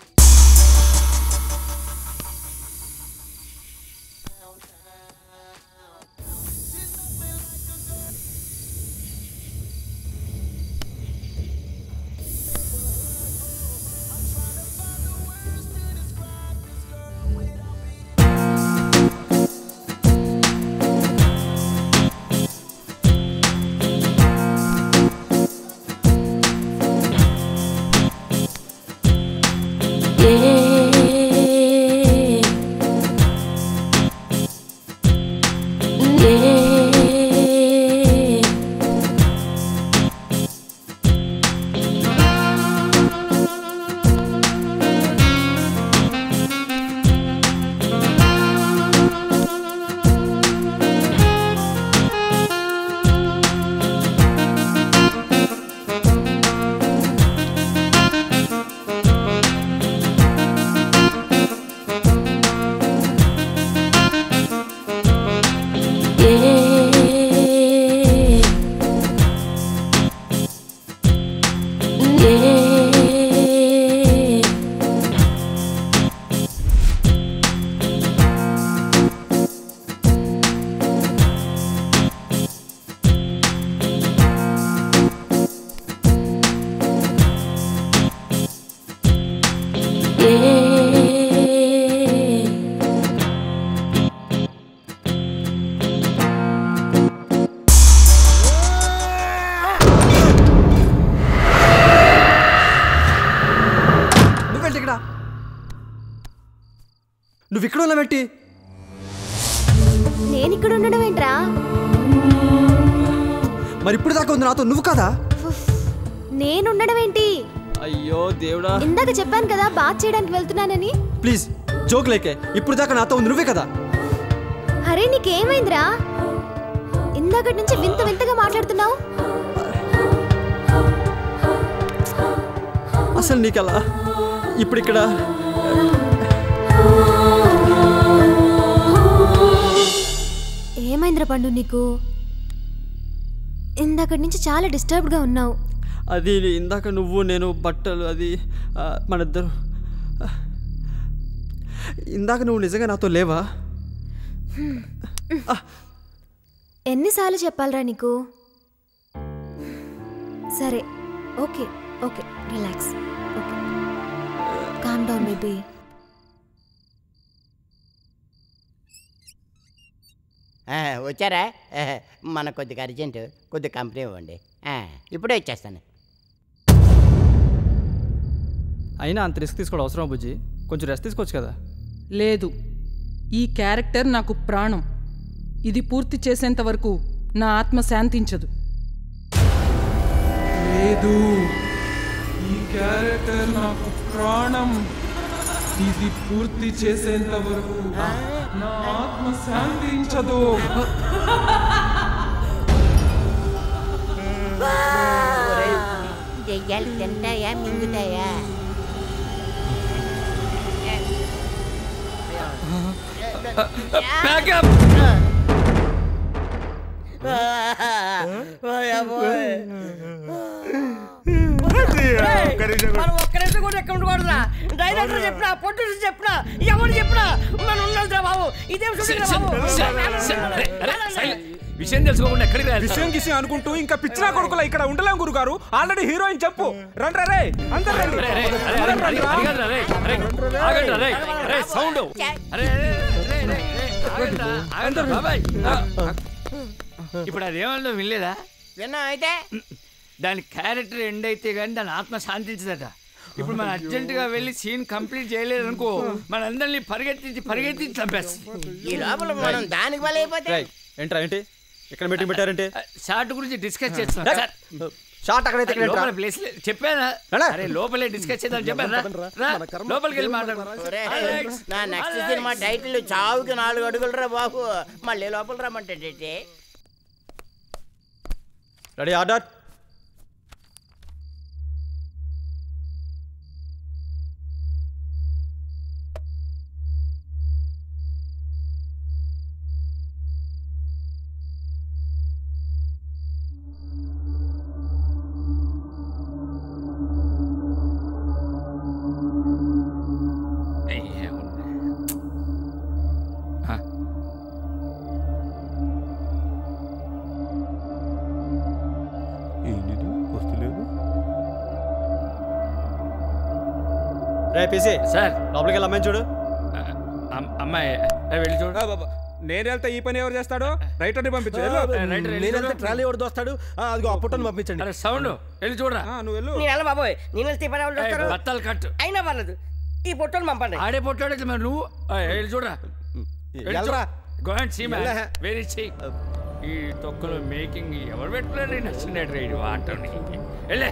నువ్వేంటి ఇక్కడ నువ్వు ఇక్కడ ఉన్నావేంటి నేను ఇక్కడ ఉండడం ఏంట్రా మరి ఇప్పుడు దాకా ఉంది నాతో నువ్వు కదా నేను ఉండడం ఏంటి అయ్యో దేవుడా ఇందాక చెప్పాను కదా బాత్ చేయడానికి వెళ్తున్నానని ప్లీజ్ జోక్ లేకే ఇప్పుడు దాకా నాతో ఉంది నువ్వే కదా అరే నీకేమైందిరా ఇందాకటి నుంచి వింత వింతగా మాట్లాడుతున్నావు అసలు నీకలా ఇప్పుడు ఇక్కడ ఏమైందిరా పండు నీకు ఇందాకటి నుంచి చాలా డిస్టర్బ్డ్గా ఉన్నావు అది ఇందాక నువ్వు నేను బట్టలు అది ఆ, మన ఇద్దరు ఇందాక నువ్వు నిజంగా నాతో లేవా ఎన్నిసార్లు చెప్పాలరా నీకు సరే okay okay relax okay calm down baby ఆ, వచ్చారా ఆహా, మన కొద్దిగా అర్జెంట్ కొద్ది కంపెనీ ఇవ్వండి ఆ, ఇప్పుడే ఇచ్చేస్తాను అయినా అంత రిస్క్ తీసుకోవడం అవసరం బుజ్జి కొంచెం రెస్ట్ తీసుకోవచ్చు కదా లేదు ఈ క్యారెక్టర్ నాకు ప్రాణం ఇది పూర్తి చేసేంత వరకు నా ఆత్మ శాంతించదు లేదు ఈ క్యారెక్టర్ నాకు ప్రాణం ఇది పూర్తి చేసేంత వరకు నా ఆత్మ శాంతించదు దెయ్యాలు తింటాయా మింగుతాయా Backup! ఓయ్ అబ్బోయ్. రేయ్, ఒక్క నిమిషం కూడా. మనం ఒక్క నిమిషం కూడా ఎక్కడ ఉండకూడదురా డైరెక్టర్ చెప్పినా ప్రొడ్యూసర్ చెప్పినా ఎవరు చెప్పినా మనం ఉన్నదిరా బాబు ఇదేం షూటింగ్ రా బాబు సార్, సార్, అరే, అరే, సైలెంట్. విషయం తెలుసుకోకుండా ఎక్కడికి రాదు విషయం గిషయం అనుకుంటూ ఇంకా పిచ్చినా కొడుకులా ఇక్కడ ఉండలేం గురుగారు ఆల్రెడీ హీరోయిన్ చెప్పు రండి రే అందరు రండి అరే, అరే, అరే, అరే, అది- అది కాదురా, రే, అరే, ఆగండి రా, రే, అరే, సౌండ్ అరే, అరే, అరే, అరే, అరే, ఆగండి రా, ఆగండి రా, బాబాయ్ ఆ, ఇప్పుడు అదేమన్నా వినలేదా విన్నా అయితే దాని క్యారెక్టర్ ఎండ్ అయితే కానీ దాని ఆత్మ శాంతించదట ఇప్పుడు మనం అర్జెంటుగా వెళ్ళి సీన్ కంప్లీట్ చేయలేదు అనుకో మనందరినీ పరిగెత్తించి పరిగెత్తించి చంపేస్తుంది ఈ లోపల మనం దానికి బలైపోతే రేయ్, ఏంట్రా ఏంటి ఇక్కడ మీటింగ్ పెట్టారంటే షార్ట్ గురించి డిస్కస్ చేస్తున్నాం రేయ్, సార్. షార్ట్ అక్కడైతే ఇక్కడ లోపల ఏంట్రా? ప్లేస్ లేదు. చెప్పానా రా. అరే లోపలే డిస్కస్ చేద్దాం చెప్పాను రా. రా లోపలికి వెళ్ళి మాట్లాడు ఒరేయ్, నా నెక్స్ట్ సినిమా టైటిల్ చావుకి నాలుగు అడుగులు రా బాబు మళ్ళీ లోపల రమ్మంటే రెడీ ఆర్డర్ ఏంటి వస్తలేదు రే పీసీ సార్ లోపలికి వెళ్ళి అమ్మాయిని చూడు అమ్మాయి ఏ, వెళ్ళి చూడు నేను వెళ్తే ఈ పని ఎవరు చేస్తాడు రైటర్ని పంపించు వెళ్ళు. నేనంటే ట్రాలీ ఎవరు దోస్తాడు ఆ, అదిగో ఆ పుట్టను పంపించండి అరే సౌండ్ వెళ్ళి చూడరా నువ్వు వెళ్ళు నేను వెళ్ళ బాబోయ్ నేను వెళ్తే ఈ పని ఎవరు చేస్తారు బత్తాలు కట్టు అయినా పర్లేదు ఈ పొట్టోని పంపండి ఆడే పొట్టాడు మరి నువ్వు ఆ, వెళ్ళి చూడరా వెళ్ళరా. గో అండ్ సీ మ్యాన్ వెళ్ళా. వెరీ చెయ్యి ఈ తొక్కలో మేకింగ్ ఎవరు పెట్టుకున్నారు నచ్చినట్టు రైడు ఆటోని వెళ్ళే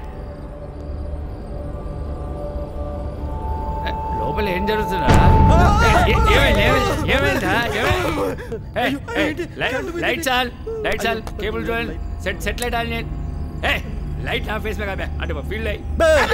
ఏ, లోపల ఏం జరుగుతుందా ఏ, ఏ- ఏమైంది ఏమైంది ఏమైందా ఏమైంది ఏ, ఏ, లై- లైట్ చాల్ లైట్ చాల్ కేబుల్ చూడండి సెట్ సెట్ లైట్ ఆన్ చేయండి ఏ లైట్ నా ఫేస్ మీద అంటే ఫీల్డ్ అయ్యి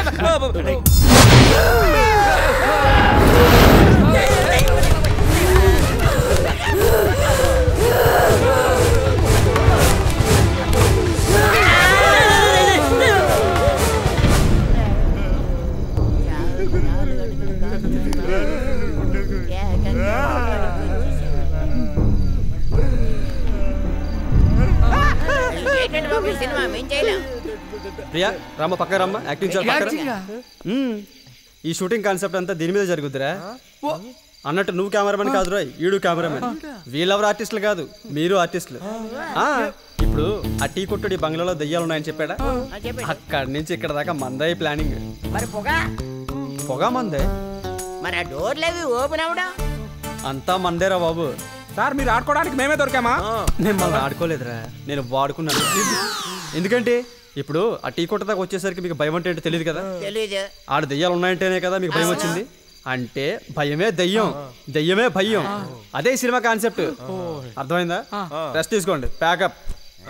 ఏంటంటే బాబు ఈ సినిమా మేము చేయలేం ప్రియా రామ్మ పక్క రమ్మ యాక్టింగ్ చాలా పక్కన యాక్టింగా? మ్మ్. ఈ షూటింగ్ కాన్సెప్ట్ అంతా దీని మీద జరుగుద్దిరా అన్నట్టు నువ్వు కెమెరామెన్ కాదు రాయ్ ఈడు కెమెరామెన్ వీళ్ళెవరు ఆర్టిస్టులు కాదు మీరు ఆర్టిస్టులు ఆ, ఇప్పుడు ఆ టీ కొట్టుడి బంగ్లాలో దెయ్యాలు ఉన్నాయని చెప్పాడా అక్కడి నుంచి ఇక్కడ దాకా మందే ప్లానింగ్ మరి పొగ పొగ మందే మరి ఆ డోర్లు అవి ఓపెన్ అవడం అంతా మందేరా బాబు సార్ మీరు ఆడుకోవడానికి మేమే దొరికామా మిమ్మల్ని ఆడుకోలేదురా నేను వాడుకున్నాను ఎందుకంటే ఇప్పుడు ఆ టీ కొట్ట దాకా వచ్చేసరికి మీకు భయం అంటే ఏంటో తెలియదు కదా తెలీదు ఆడ దెయ్యాలు ఉన్నాయంటేనే కదా మీకు భయం వచ్చింది అంటే భయమే దయ్యం దయ్యమే భయం అదే ఈ సినిమా కాన్సెప్ట్ అర్థమైందా రెస్ట్ తీసుకోండి ప్యాకప్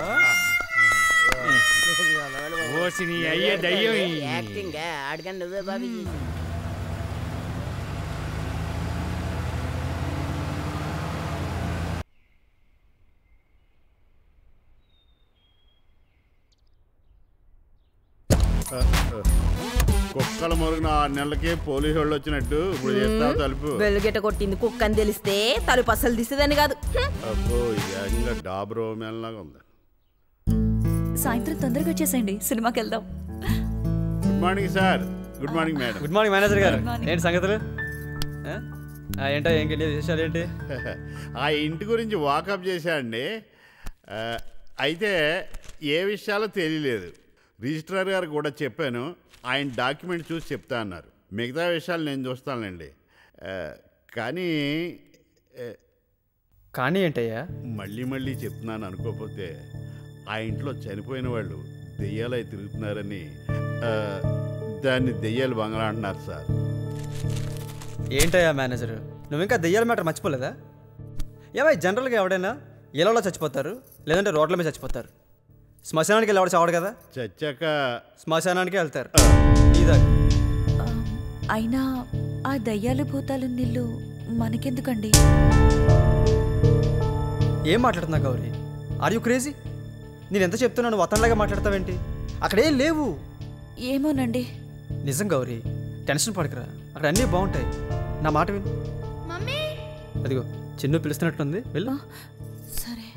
ఓసి నీ అయ్యే దయ్యం ఈ- యాక్టింగ్ ఆడకండి నువ్వే బాబీ కుక్కల మొరుగున ఆరు నెలలకే పోలీసు వాళ్ళు వచ్చినట్టు ఇప్పుడు చేస్తావు తలుపు వెలుగెట కొట్టింది కుక్క అని తెలిస్తే తలుపు అసలు తీసేదని కాదు హ్మ్. అబ్బో ఇది ఏకంగా డాబ్రో మేళలాగా ఉంది సాయంత్రం తొందరగా వచ్చేసేయండి సినిమాకి వెళ్దాం good morning sir good morning madam good morning manager గారు Good morning. ఏంటి సంగతులు ఆ? ఆ, ఏంటో ఏంటి విశేషాలు ఏంటి ఆ ఇంటి గురించి వాకప్ చేశాండి ఆ, అయితే ఏ విషయాలో తెలియలేదు రిజిస్ట్రార్ గారు కూడా చెప్పాను ఆయన డాక్యుమెంట్ చూసి చెప్తా అన్నారు మిగతా విషయాలు నేను చూస్తానులేండి ఆ, కానీ ఆ, కానీ ఏంటయ్యా మళ్ళీ మళ్ళీ చెప్తున్నాను అనుకోకపోతే ఆ ఇంట్లో చనిపోయిన వాళ్ళు దెయ్యాలై తిరుగుతున్నారని ఆ, దాన్ని దెయ్యాలు బంగళా అంటున్నారు సార్ ఏంటయ్యా మేనేజర్ నువ్వు ఇంకా దెయ్యాల మ్యాటర్ మర్చిపోలేదా ఏమై జనరల్గా ఎవడైనా ఇళ్ళలో చచ్చిపోతారు లేదంటే రోడ్ల మీద చచ్చిపోతారు శ్మశానానికి వెళ్ళి ఎవడ చావడు కదా చచ్చాక శ్మశానానికి వెళ్తారు ఇదా అయినా ఆ దయ్యాలు భూతాలు నీళ్ళు మనకెందుకండి ఏం మాట్లాడుతున్నా గౌరీ ఆర్ యూ క్రేజీ నేను ఎంత చెప్తున్నా నువ్వు అతనిలాగా మాట్లాడతావేంటి అక్కడేం లేవు ఏమోనండి నిజం గౌరీ టెన్షన్ పడకరా అక్కడ అన్నీ బాగుంటాయి నా మాట విను మమ్మీ అదిగో చిన్ను పిలుస్తున్నట్లుంది వెళ్ళు సరే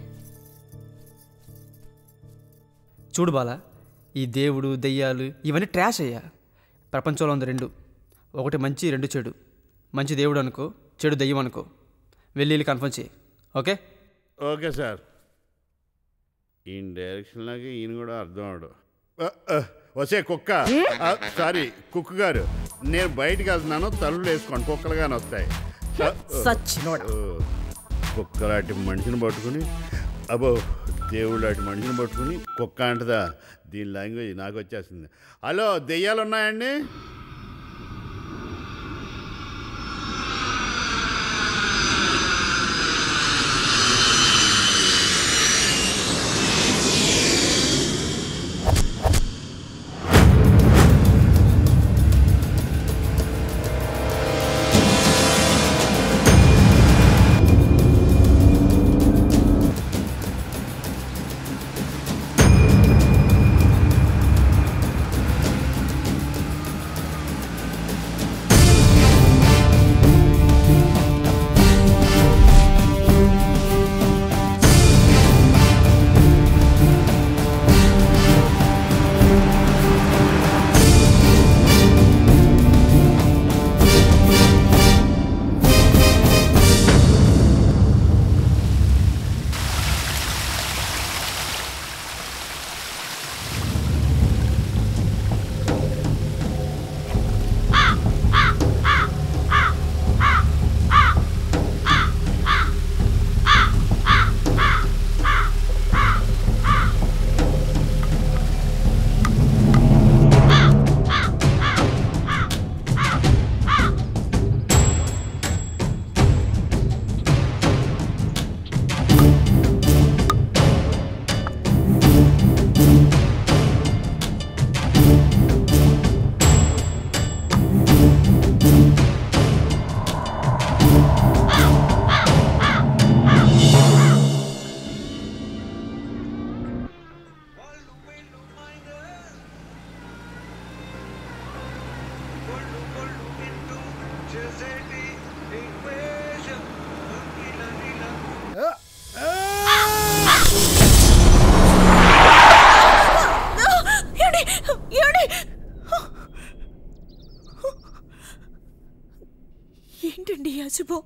చూడు బాల ఈ దేవుడు దెయ్యాలు ఇవన్నీ ట్రాష్ అయ్యా ప్రపంచంలో ఉంది రెండు ఒకటి మంచి రెండు చెడు మంచి దేవుడు అనుకో చెడు దెయ్యం అనుకో వెళ్ళి వెళ్ళి కన్ఫర్మ్ చేయి ఓకే ఓకే సార్ ఈయన డైరెక్షన్లోకి ఈయన కూడా అర్థం అవడు వసే కుక్క ఆ, సారీ కుక్క గారు నేను బయటికి వెళ్తున్నాను తలుపులు వేసుకోండి కుక్కలుగానే వస్తాయి ఆ, ఓ, సచ్చినోడా. ఓ, కుక్కలాంటి మనిషిని పట్టుకుని అబ్బో దేవుడు లాంటి మనిషిని పట్టుకుని కుక్క అంటదా దీని లాంగ్వేజ్ నాకు వచ్చేస్తుంది హలో దెయ్యాలు ఉన్నాయండి ఏమండి? ఏమండి? ఏంటండి ఈ అశుభం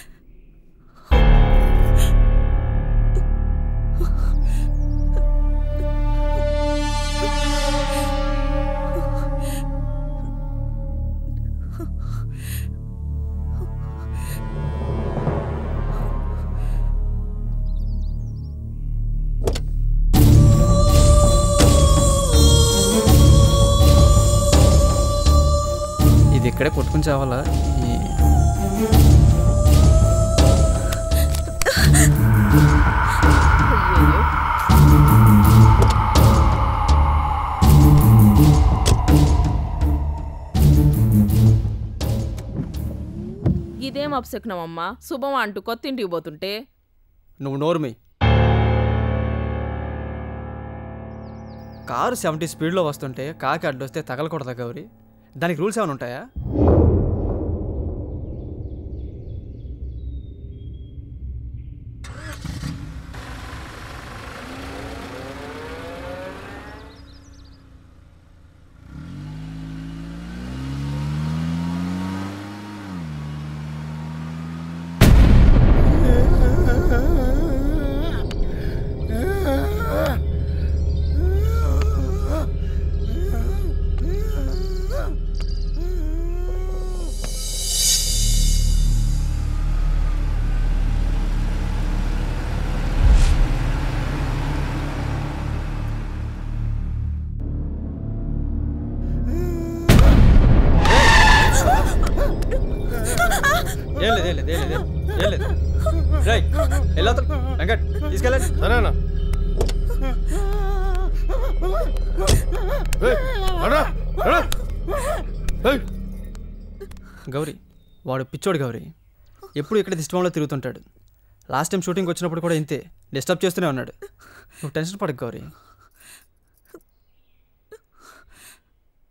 ఇది ఇక్కడే కొట్టుకుని చావాలా ఈ ఇదేం అప్సెక్నం అమ్మా శుభం అంటూ కొత్త ఇంటికి పోతుంటే నువ్వు నోరుమి కారు సెవెంటీ స్పీడ్లో వస్తుంటే కాకి అడ్డొస్తే తగలకూడదా గౌరీ దానికి రూల్స్ ఏమైనా ఉంటాయా ఏం లేదు ఏం లేదు ఏం లేదు ఏం లేదు రైట్ వెళ్ళవుతా వెంకట్ తీసుకెళ్ళండి సరేనా గౌరీ వాడు పిచ్చోడు గౌరీ ఎప్పుడు ఇక్కడ దిష్టంలో తిరుగుతుంటాడు లాస్ట్ టైం షూటింగ్ వచ్చినప్పుడు కూడా ఇంతే డిస్టర్బ్ చేస్తూనే ఉన్నాడు నువ్వు టెన్షన్ పడకు గౌరీ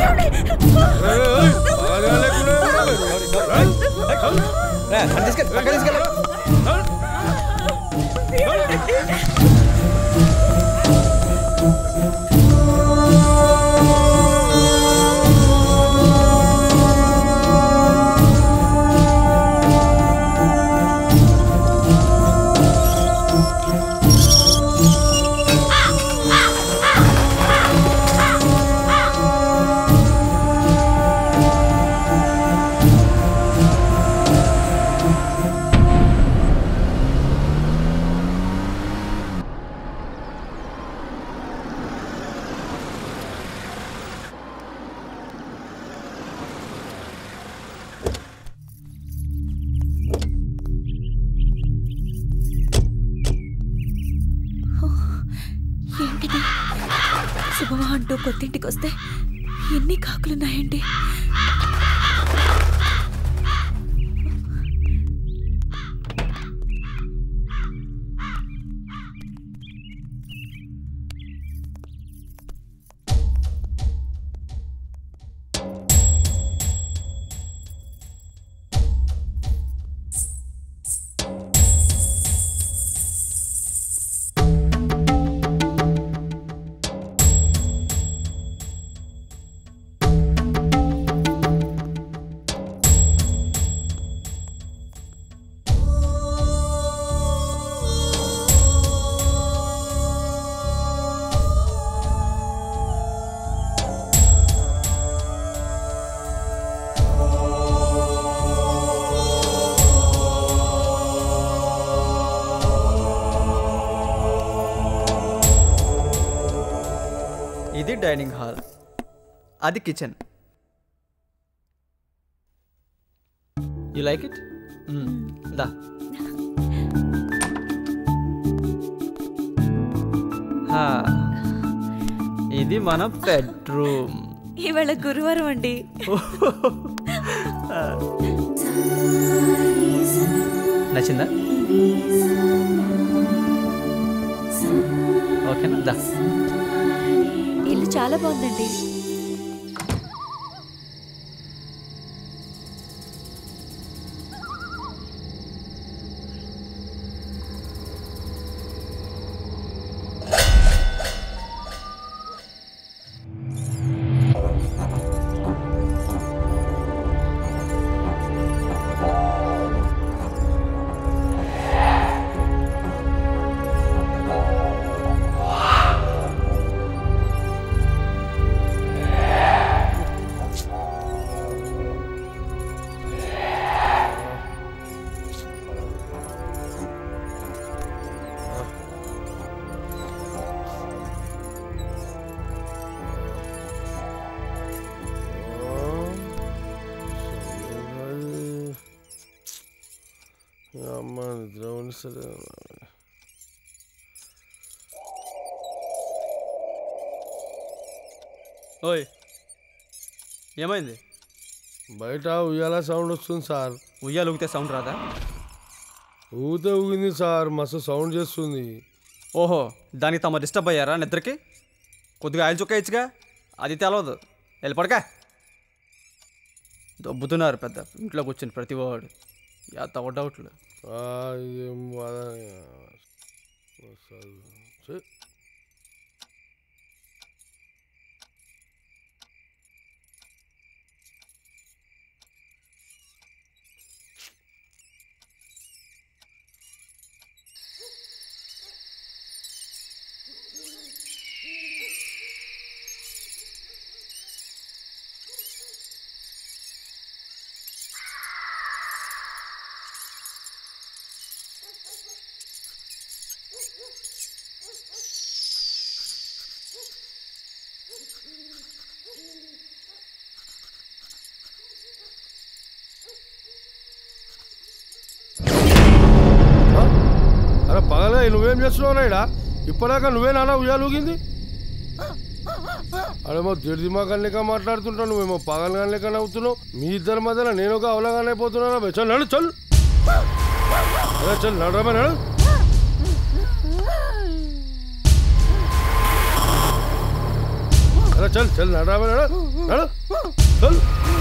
ఏంటిది శుభమా అంటూ కొత్తింటికి వస్తే ఎన్ని కాకులున్నాయండి ఇది డైనింగ్ హాల్ అది కిచెన్ యు లైక్ ఇట్ దా హా, ఇది మన బెడ్రూమ్ ఇవాళ గురువారం అండి నచ్చిందా ఓకేనా దా ఇల్లు చాలా బాగుందండి అమ్మ నిద్ర ఉండలేదు ఓయ్ ఏమైంది బయట ఉయ్యాల సౌండ్ వస్తుంది సార్ ఉయ్యాలు ఊగితే సౌండ్ రాదా ఊతే ఊగింది సార్ మస్తు సౌండ్ చేస్తుంది ఓహో దానికి తమ డిస్టర్బ్ అయ్యారా నిద్రకి కొద్దిగా ఆయిల్ చుక్క ఇచ్చుగా అది తెలవదు వెళ్ళిపడకా దొబ్బుతున్నారు పెద్ద ఇంట్లో కూర్చుని ప్రతి వాడు యా తవ డౌట్లు ఆ, ఏం బాధ. వస్తాది. ఛీ. అరే పగలే నువ్వేం చేస్తున్నావు నాయడా ఇప్పటిదాకా నువ్వే నాన్న ఉయ్యాలు ఊగింది అదేమో దిడిదిమాకం లెక్క మాట్లాడుతుంటావు నువ్వేమో పగలగా లెక్క నవ్వుతున్నావు మీ ఇద్దరి మధ్యలో నేను ఒక అవలగానే అయిపోతున్నా బే. చల్ నడు చల్ అరే చల్ నడరమే నడు అరే చల్ చల్ నడరమే నడు నడు చల్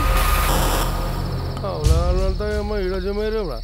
అవునా ఏమో ఈడ జమేరేమరా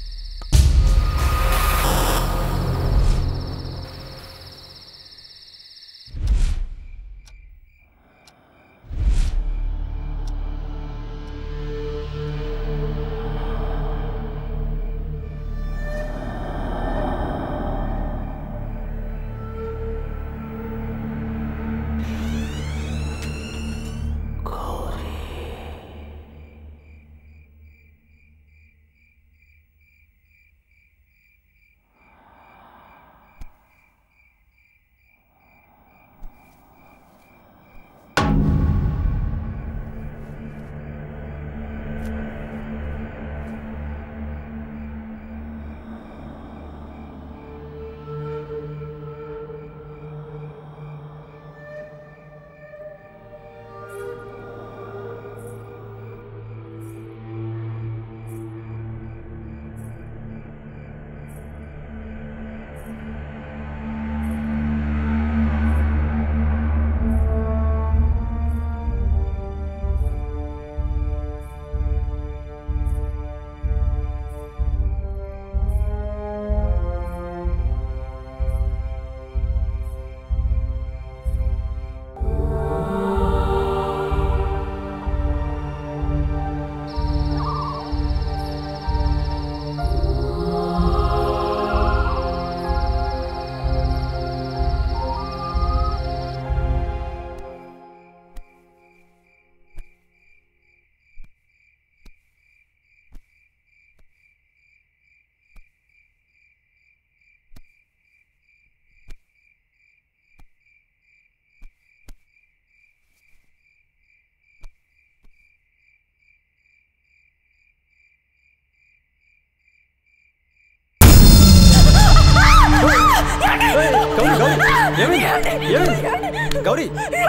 గౌరీ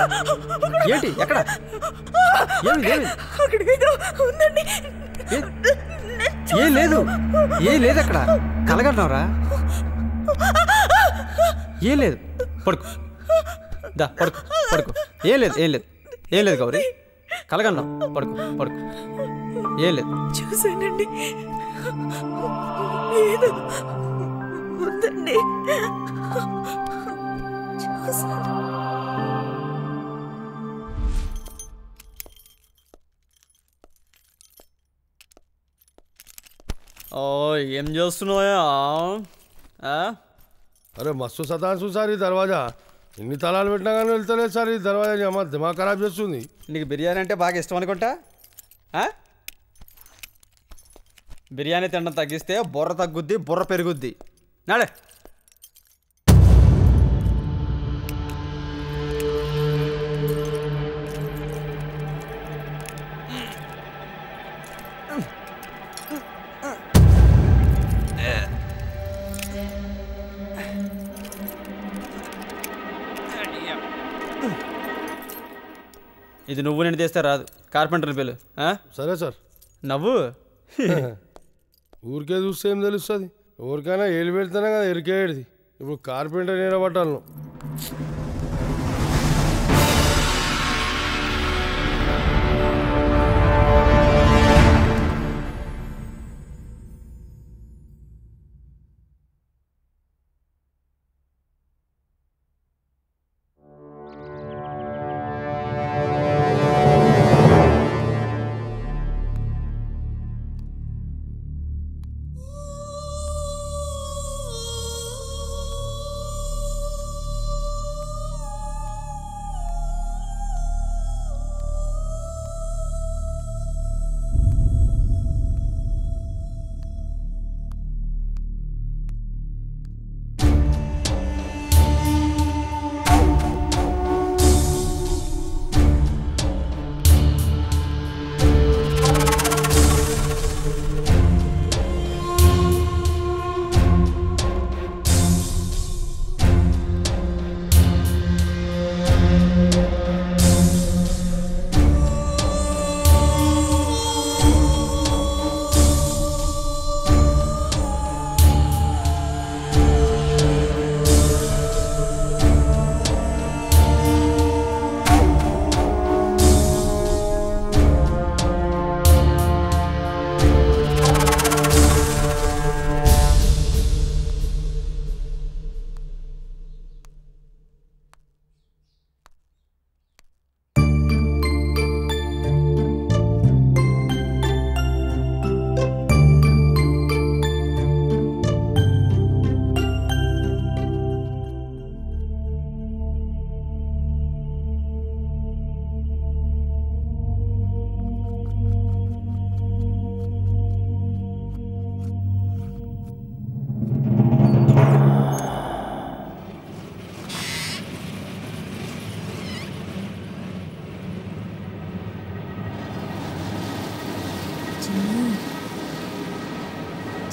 ఏంటి ఎక్కడ ఏమి ఏమి ఏం లేదు ఏం లేదు అక్కడ కలగంటున్నావురా ఏం లేదు పడుకో దా పడుకో పడుకో ఏం లేదు ఏం లేదు ఏం లేదు గౌరీ కలగన్నావు పడుకో పడుకో ఏం లేదు చూసానండి ఏదో ఉందండి చూసాను ఓ ఏం చేస్తున్నావా అరే మస్తు సతాన్సు సార్ ఈ దర్వాజా ఎన్ని తలాలు పెట్టినా కానీ వెళ్తలేదు సార్ ఈ దర్వాజా అమ్మ దిమాగ్ ఖరాబ్ చేస్తుంది నీకు బిర్యానీ అంటే బాగా ఇష్టం అనుకుంటా ఆ? బిర్యానీ తినడం తగ్గిస్తే బుర్ర తగ్గుద్ది బుర్ర పెరుగుద్ది నాడే ఇది నువ్వు నేను తీస్తే రాదు కార్పెంటర్ పిల్లు సరే సార్ నవ్వు ఊరికే చూస్తే ఏం తెలుస్తుంది ఎవరికైనా ఏలు పెడితేనే కదా ఎరికేది ఇప్పుడు కార్పెంటర్ నిలబట్టాలను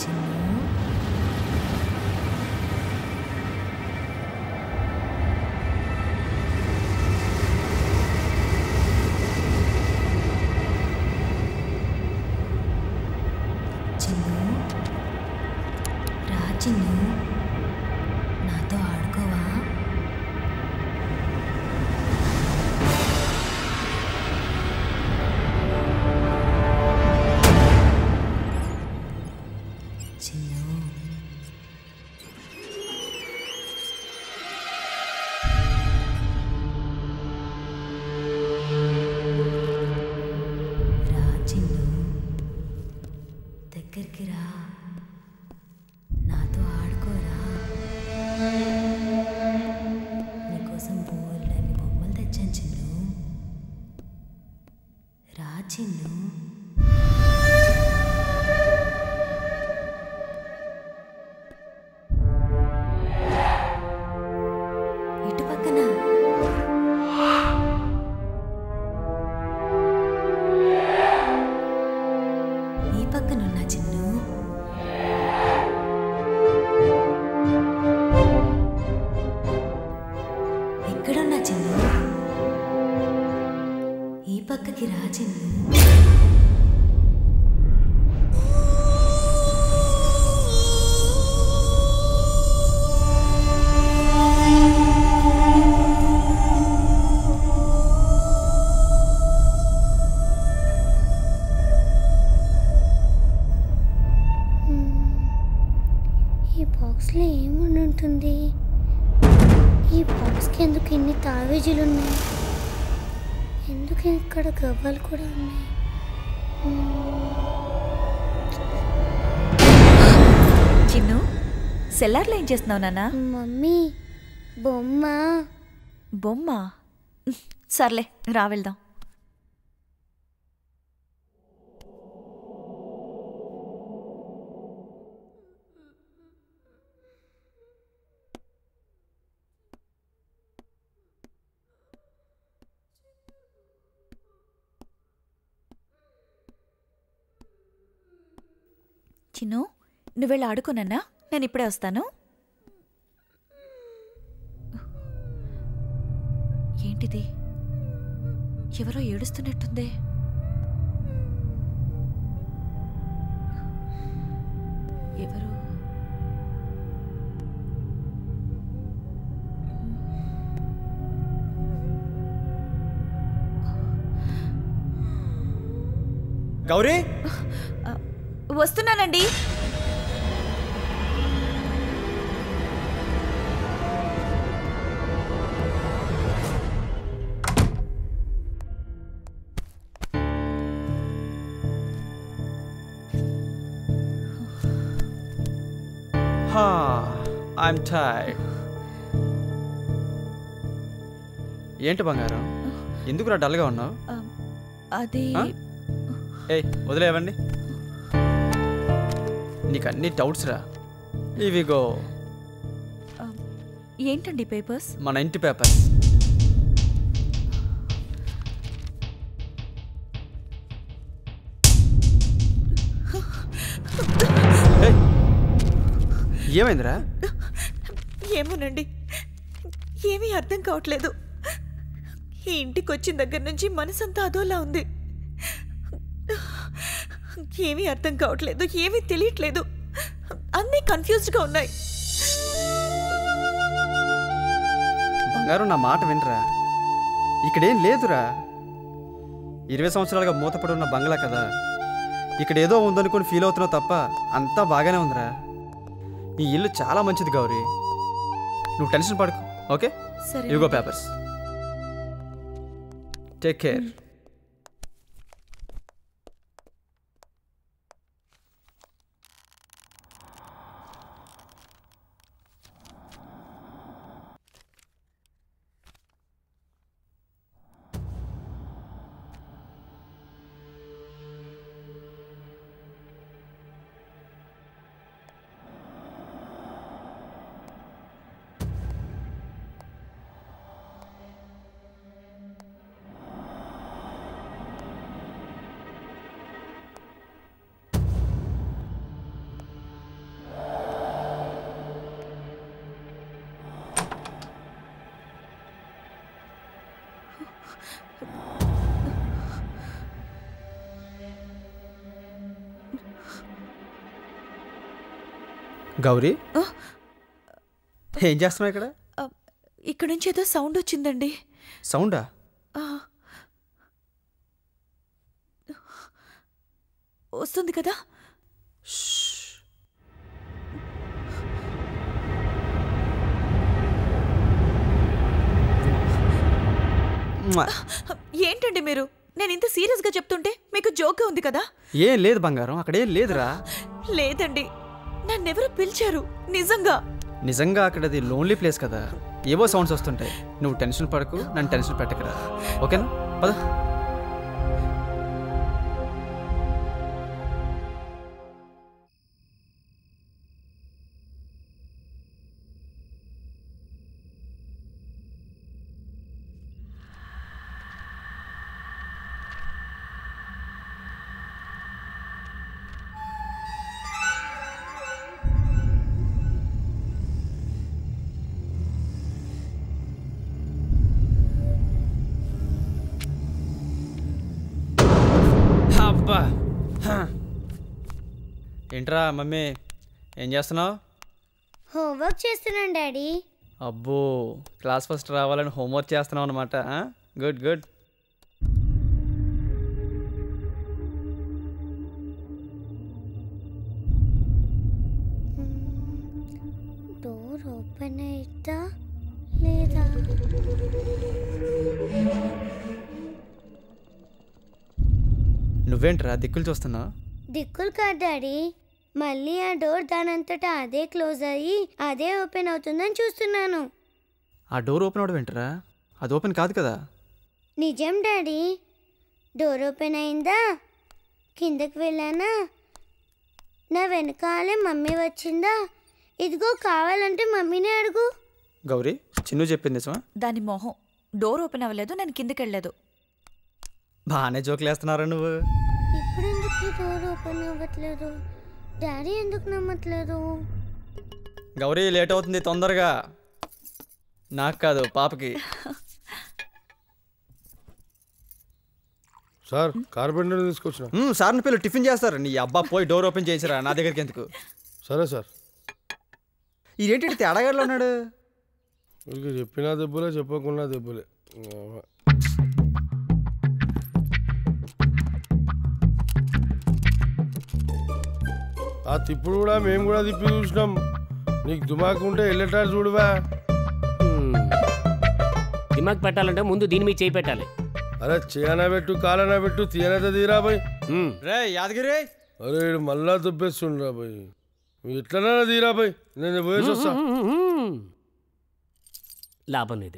చిన్ను రా చిన్ను నాతో ఆడుకోవా చిన్ను రా చిన్ను దగ్గరికి రా నాతో ఆడుకోరా నీకోసం బోల్డన్ని బొమ్మలు తెచ్చాను చిన్ను రా చిన్ను ఇటు పక్కన ఈ పక్కనున్నా చిన్ను ఎక్కడున్నా చిన్ను ఈ పక్కకి రా చిన్ను ఈ బాక్స్లో ఏముండి ఉంటుంది ఈ బాక్స్కి ఎందుకు ఇన్ని తావేజీలు ఉన్నాయి ఎందుకు ఇక్కడ గవ్వలు కూడా ఉన్నాయి చిన్ను సెల్లార్లో ఏం చేస్తున్నావు నాన్న మమ్మీ బొమ్మ బొమ్మ సర్లే రా వెళ్దాం చిన్ను నువ్వు వెళ్ళి ఆడుకోనన్నా నేను ఇప్పుడే వస్తాను ఏంటిది ఎవరో ఏడుస్తున్నట్టుందే ఎవరు గౌరీ వస్తున్నానండి హా ఐఎమ్ టైర్డ్ ఏంటి బంగారం ఎందుకు రా డల్గా ఉన్నావు అది ఆ? ఏయ్ వదిలేవండి నీకు అన్ని డౌట్స్ రా ఇవి గో ఏంటండి పేపర్స్ మన ఇంటి పేపర్ ఏయ్, ఏమైందిరా ఏమోనండి ఏమీ అర్థం కావట్లేదు ఈ ఇంటికి వచ్చిన దగ్గర నుంచి మనసంతా అదోలా ఉంది ఏమీ అర్థం కావట్లేదు ఏమీ తెలియట్లేదు అన్నీ కన్ఫ్యూజ్డ్గా ఉన్నాయి బంగారం నా మాట వినరా ఇక్కడేం లేదురా ఇరవై సంవత్సరాలుగా మూతపడి ఉన్న బంగ్లా కదా ఇక్కడ ఏదో ఉందనుకుని ఫీల్ అవుతున్నావు తప్ప అంతా బాగానే ఉందిరా ఈ ఇల్లు చాలా మంచిది గౌరీ నువ్వు టెన్షన్ పడకు ఓకే సరే. ఇవిగో పేపర్స్ టేక్ కేర్ గౌరీ ఏం చేస్తున్నావు ఇక్కడ ఇక్కడ నుంచి ఏదో సౌండ్ వచ్చిందండి సౌండా ఆ. వస్తుంది కదా ఏంటండి మీరు నేను ఇంత సీరియస్గా చెప్తుంటే మీకు జోక్గా ఉంది కదా ఏం లేదు బంగారం అక్కడ ఏం లేదురా లేదండి నన్నెవరో పిలిచారు నిజంగా నిజంగా అక్కడ అది లోన్లీ ప్లేస్ కదా ఏవో సౌండ్స్ వస్తుంటాయి నువ్వు టెన్షన్ పడకు నన్ను టెన్షన్ పెట్టకరా ఓకేనా పద అబ్బా ఏంట్రా మమ్మీ ఏం చేస్తున్నావు హోంవర్క్ చేస్తున్నాను డాడీ అబ్బో క్లాస్ ఫస్ట్ రావాలని హోంవర్క్ చేస్తున్నావు అనమాట గుడ్ గుడ్ డోర్ ఓపెన్ అయిద్దా లేదా నువ్వేంట్రా దిక్కులు చూస్తున్నావు దిక్కులు కాదు డాడీ మళ్ళీ ఆ డోర్ దానంతటా అదే క్లోజ్ అయ్యి అదే ఓపెన్ అవుతుందని చూస్తున్నాను ఆ డోర్ ఓపెన్ అవడం ఏంట్రా అది ఓపెన్ కాదు కదా నిజం డాడీ డోర్ ఓపెన్ అయిందా కిందకి వెళ్ళానా నా వెనకాలే మమ్మీ వచ్చిందా ఇదిగో కావాలంటే మమ్మీనే అడుగు గౌరీ చిన్ను చెప్పింది నిజమా దాని మొహం డోర్ ఓపెన్ అవ్వలేదు నేను కిందకి వెళ్ళలేదు బాగానే జోకులు వేస్తున్నారా నువ్వు ఇప్పుడు ఎందుకు డోర్ ఓపెన్ అవ్వట్లేదు డాడీ ఎందుకు నమ్మట్లేదు గౌరీ లేట్ అవుతుంది తొందరగా నాకు కాదు పాపకి సార్ కార్పెంటర్ తీసుకొచ్చిన మ్మ్, సార్ని పిల్లలు టిఫిన్ చేస్తారు నీ అబ్బా పోయి డోర్ ఓపెన్ చేసిరా నా దగ్గరికి ఎందుకు సరే సార్ ఇదేంటి తేడాగాడిలో ఉన్నాడు మీకు చెప్పినా దెబ్బలే చెప్పకుండా దెబ్బలే ఆ తిప్పుడు కూడా మేము కూడా తిప్పి చూసినాం నీకు దుమాకు ఉంటే వెళ్ళేటారు చూడువా దిమాగ్ పెట్టాలంటే ముందు దీని మీద చేయి పెట్టాలి అరే చేయనా పెట్టు కాలనా పెట్టు తీయనైతే తీరా బాయ్ రే యాదగిరి అరే ఈడు మళ్ళా దుబ్బేస్తుండ్రా బాయ్ ఎట్లనైనా తీరా బాయ్ నేను పోయేసి వస్తా లాభం లేదు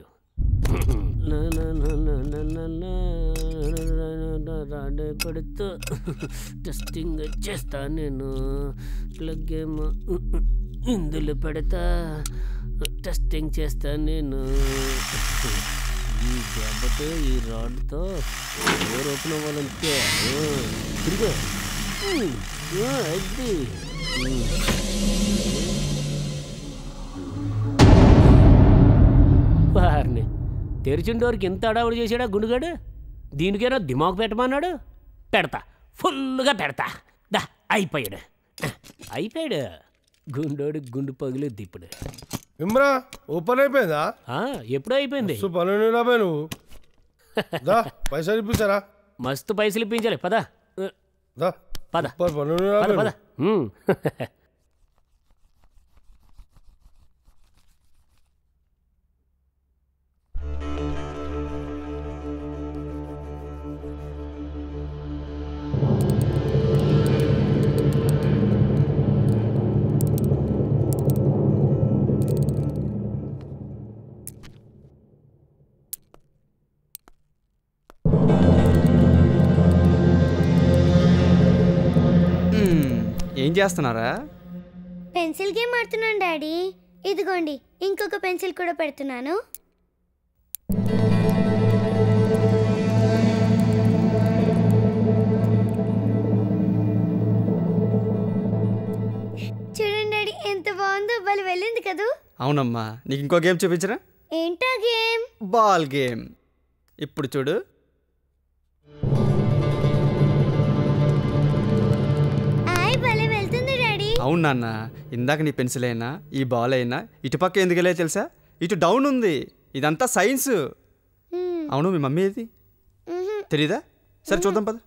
పెడుతూ టెస్టింగ్ చేస్తా నేను ప్లగ్ ఏమో ఇందులో పెడతా టెస్టింగ్ చేస్తా నేను ఈ దెబ్బతో ఈ రాడ్తో డోర్ ఓపెన్ అవ్వాలంటే ఆ, తిరుగు ఉమ్, ఆ, అది ఉమ్. వారిని తెరిచిన డోర్కి ఎంత అడావుడు చేశాడా గుండుగాడు దీనికైనా దిమాగ్ పెట్టమన్నాడు పెడతా ఫుల్గా పెడతా దా అయిపోయాడు అయిపోయాడు గుండోడు గుండు పగిలి దిప్పుడు ఇమ్రా ఓపెన్ అయిపోయిందా ఎప్పుడో అయిపోయింది పని రాబాయ్ నువ్వు దా పైసలు ఇప్పిస్తారా మస్తు పైసలు ఇప్పించాలి పద దా పద పని పద రాబాయ్ పద ఉమ్. మ్మ్, ఏం చేస్తున్నారా పెన్సిల్ గేమ్ ఆడుతున్నాను డాడీ ఇదిగోండి ఇంకొక పెన్సిల్ కూడా పెడుతున్నాను చూడండి డాడీ ఎంత బాగుందో బలి వెళ్ళింది కదూ అవునమ్మా నీకు ఇంకో గేమ్ చూపించరా ఏంటా గేమ్ బాల్ గేమ్ ఇప్పుడు చూడు ఆయ్ భలే వెళ్తుంది డాడీ అవును నాన్న ఇందాక నీ పెన్సిల్ అయినా ఈ బాల్ అయినా ఇటుపక్క ఎందుకు వెళ్ళే తెలుసా ఇటు డౌన్ ఉంది ఇదంతా సైన్స్ అవును మీ మమ్మీ ఏది తెలీదా సరే చూద్దాం పద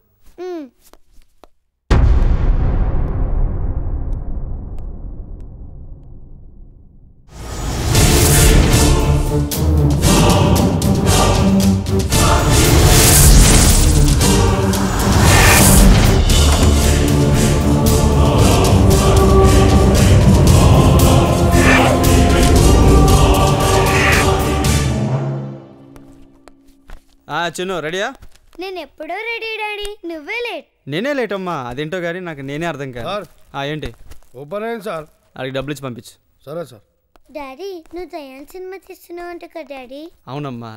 ఆ, చిన్ను రెడీయా నేను ఎప్పుడో రెడీ డాడీ నువ్వే లేట్ నేనే లేట్ అమ్మా అదేంటో కానీ నాకు నేనే అర్థం కాదు సార్. ఆ, ఏంటి ఓపెన్ అయింది సార్ అడిగి డబ్బులు ఇచ్చి పంపించు సరే సార్ డాడీ నువ్వు దయాన్ సినిమా తీస్తున్నావు అంట కదా డాడీ అవునమ్మా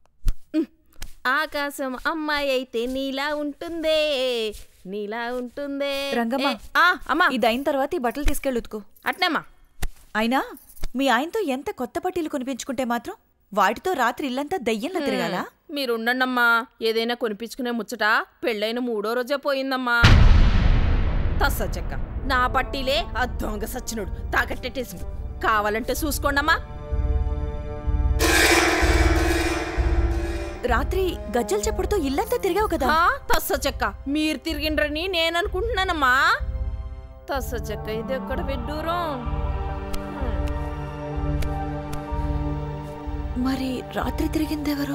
ఆకాశం అమ్మాయి అయితే నీలా ఉంటుందే నీలా ఉంటుందే రంగమ్మ ఏ, ఆ, అమ్మా ఇది అయిన తర్వాత ఈ బట్టలు తీసుకెళ్ళి ఉతుకో అట్నేమ్మా అయినా మీ ఆయనతో ఎంత కొత్త పట్టీలు కొనిపించుకుంటే మాత్రం వాటితో రాత్రి ఇల్లంతా దయ్యంలా తిరగాలా మీరు ఉండండమ్మా ఏదైనా కొనిపించుకునే ముచ్చట పెళ్ళైన మూడో రోజే పోయిందమ్మా తస్స చెక్క నా పట్టీలే ఆ దొంగ సచ్చినుడు తాకట్టేటేసిండు కావాలంటే చూసుకోండమ్మా రాత్రి గజ్జల చప్పుడుతో ఇల్లంతా తిరిగావు కదా ఆ, తస్స చెక్క మీరు తిరిగిండ్రని నేను అనుకుంటున్నానమ్మా తస్స చెక్క ఇది ఎక్కడ విడ్డూరం మరి రాత్రి తిరిగిందెవరు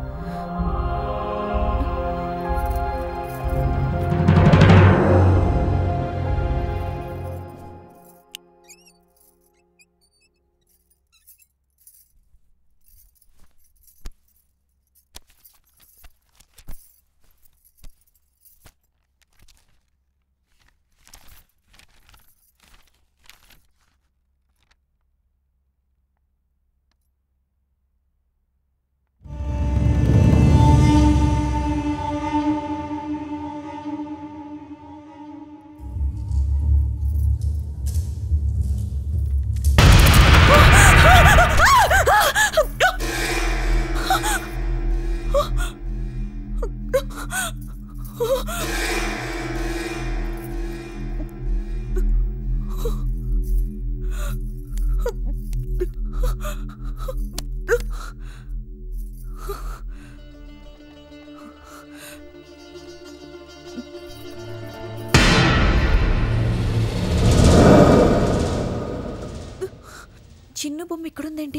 చిన్న బొమ్మ ఇక్కడుందేంటి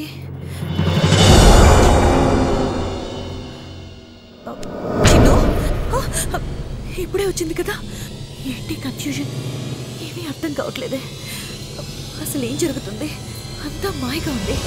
చిన్ను ఆ, ఇప్పుడే వచ్చింది కదా ఏంటి కన్ఫ్యూజన్ ఏమీ అర్థం కావట్లేదే అసలు ఏం జరుగుతుంది అంతా మాయగా ఉంది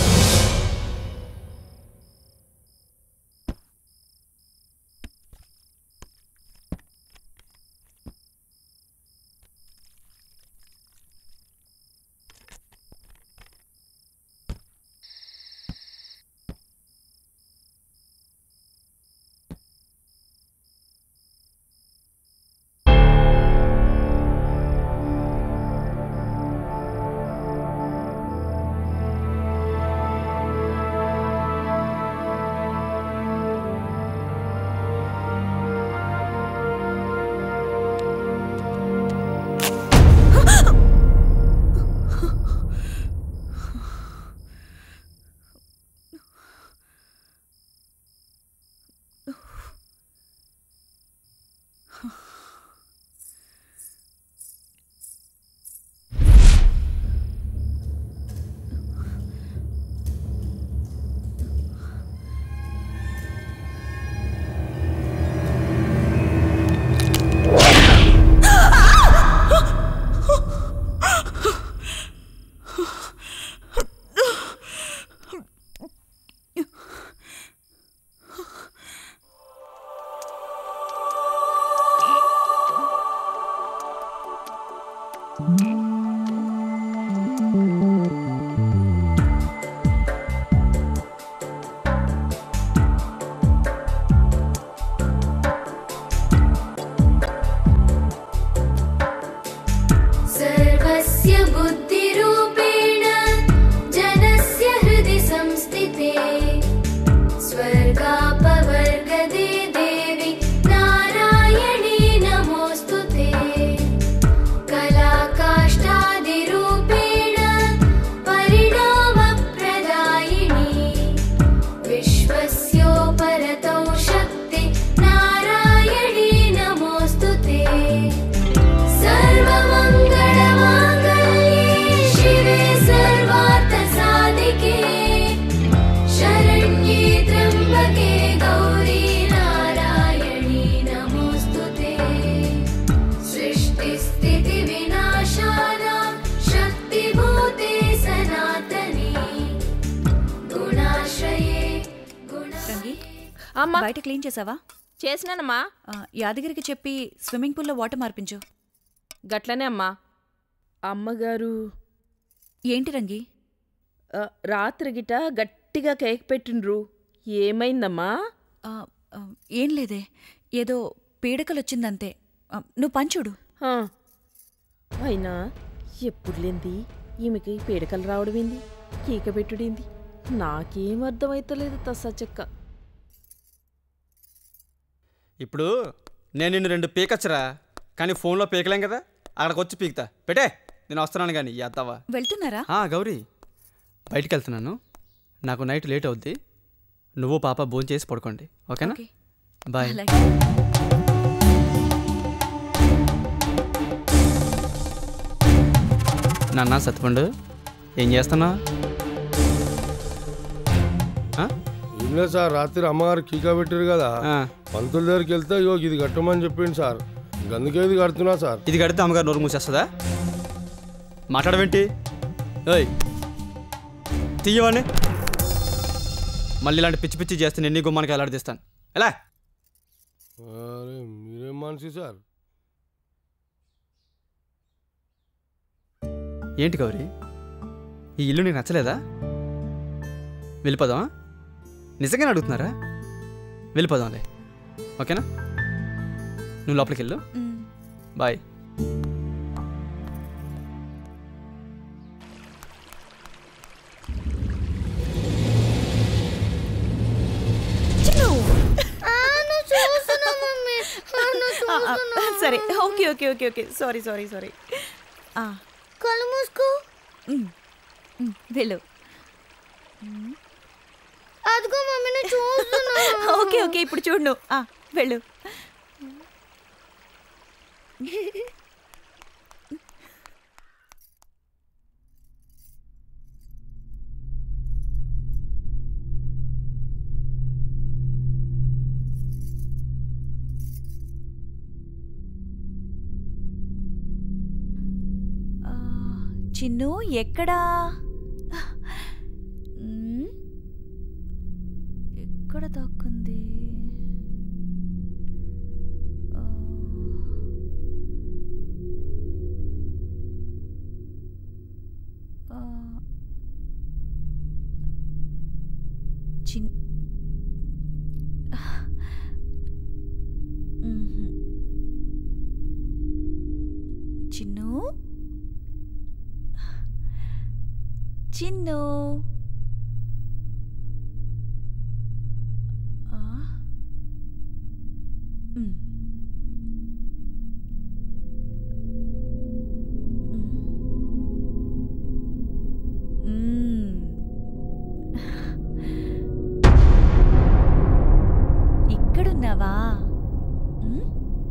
सर्वस्य बुद्धिरूपेण जनस्य हृदि संस्थिते स्वर्गापवर्गदे देवि नारायणे नमोऽस्तु ते कलाकाष्ठाद అమ్మా బయట క్లీన్ చేసావా చేసినానమ్మా ఆ, యాదగిరికి చెప్పి స్విమ్మింగ్ పూల్లో వాటర్ మార్పించు గట్లనే అమ్మా అమ్మగారు ఏంటి రంగి ఆ, రాత్రి గిట గట్టిగా కేక్ పెట్టిండ్రు ఏమైందమ్మా ఆ, ఆ, ఏం లేదే ఏదో పీడకలు వచ్చిందంతే ఆ, నువ్వు పంచుడు ఆ, అయినా ఎప్పుడు లేంది ఈమెకి పీడకలు రావడమేంది కీక పెట్టుడేంది నాకేం అర్థమైతలేదు తస్సా చెక్క ఇప్పుడు నేను నిన్ను రెండు పీకచ్చరా కానీ ఫోన్లో పీకలేం కదా అక్కడికి వచ్చి పీకుతా పెట్టే నేను వస్తున్నాను కానీ ఎత్తావా వెళ్తున్నారా గౌరీ బయటికి వెళ్తున్నాను నాకు నైట్ లేట్ అవుద్ది నువ్వు పాప భోజనం చేసి పడుకోండి ఓకేనా ఓకే. బాయ్ అలాగే. నాన్న సత్పండు ఏం చేస్తున్నా ఏం లేదు సార్ రాత్రి అమ్మగారు కీకా పెట్టారు కదా పంతుల దగ్గరికి వెళ్తే ఇగో ఇది కట్టమని చెప్పింది సార్ అందుకే ఇది కడుతున్నా సార్ ఇది కడితే అమ్మగారు నోరు మూసేస్తుందా మాట్లాడవేంటి ఏయ్ తీయవాణ్ణి మళ్ళీ ఇలాంటి పిచ్చి పిచ్చి చేస్తే నేను నీ గుమ్మానికి ఎలాడిస్తాను ఎలా అరే మీరేం మనిషి సార్ ఏంటి గౌరీ ఈ ఇల్లు నీకు నచ్చలేదా వెళ్ళిపోదామా నిజంగానే అడుగుతున్నారా వెళ్ళిపోదాంలే ఓకేనా నువ్వు లోపలికి వెళ్ళు బాయ్ ఆ, ఆ, సరే okay okay okay okay sorry sorry sorry కళ్ళు మూసుకో వెళ్ళు అదిగో మమ్మీని చూస్తున్నా ఓకే ఓకే ఇప్పుడు చూడు నువ్వు. ఆ, వెళ్ళు ఆ, చిన్ను ఎక్కడా మ్మ్. ఎక్కడ దాక్కుంది ఆ. ఆ. చిన్ మ్మ్హ్. చిన్ను చిన్ను ఆ? మ్. మ్. ఇక్కడున్నావా మ్?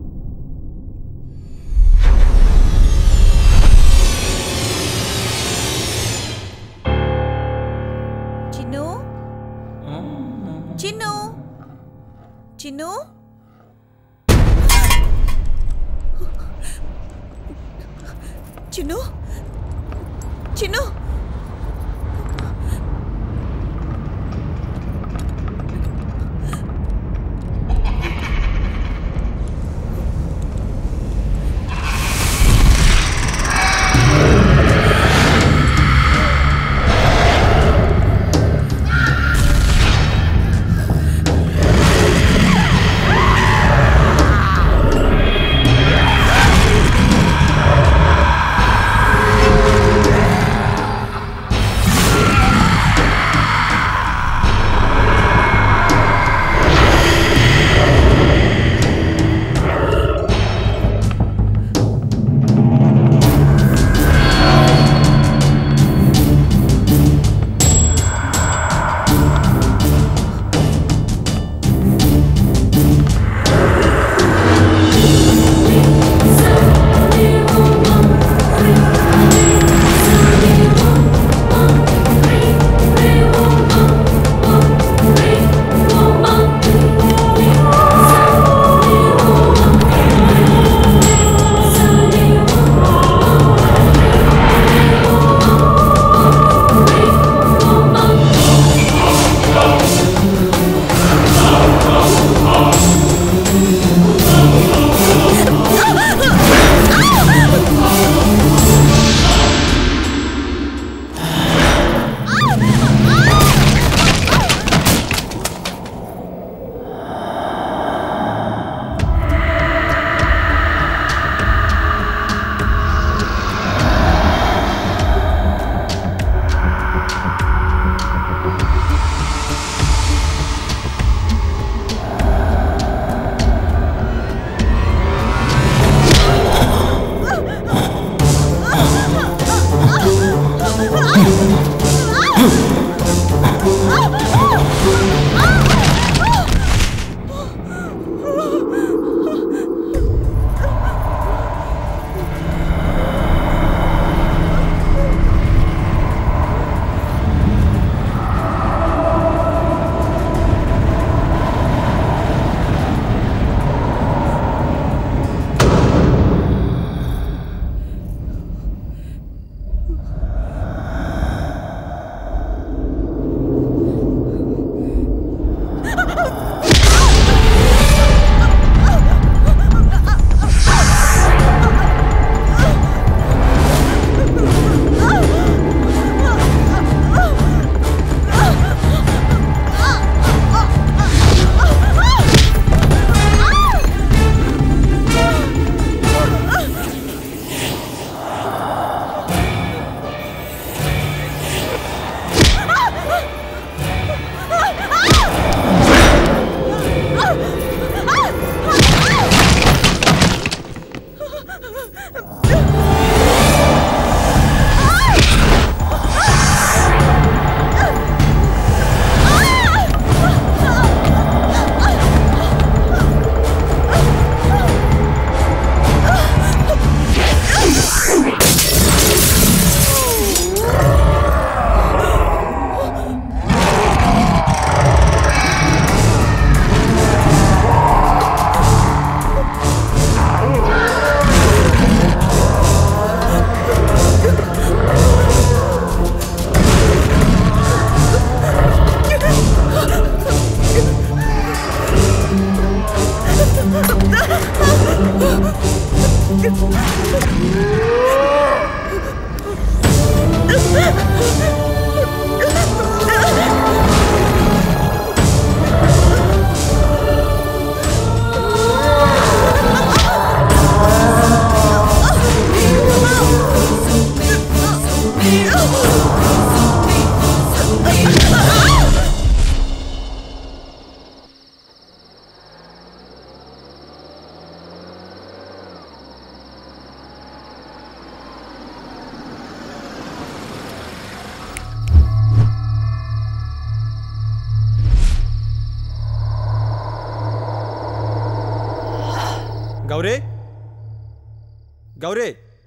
చిన్ను చిన్ను చిన్ను చిన్ను చిన్ను గౌరీ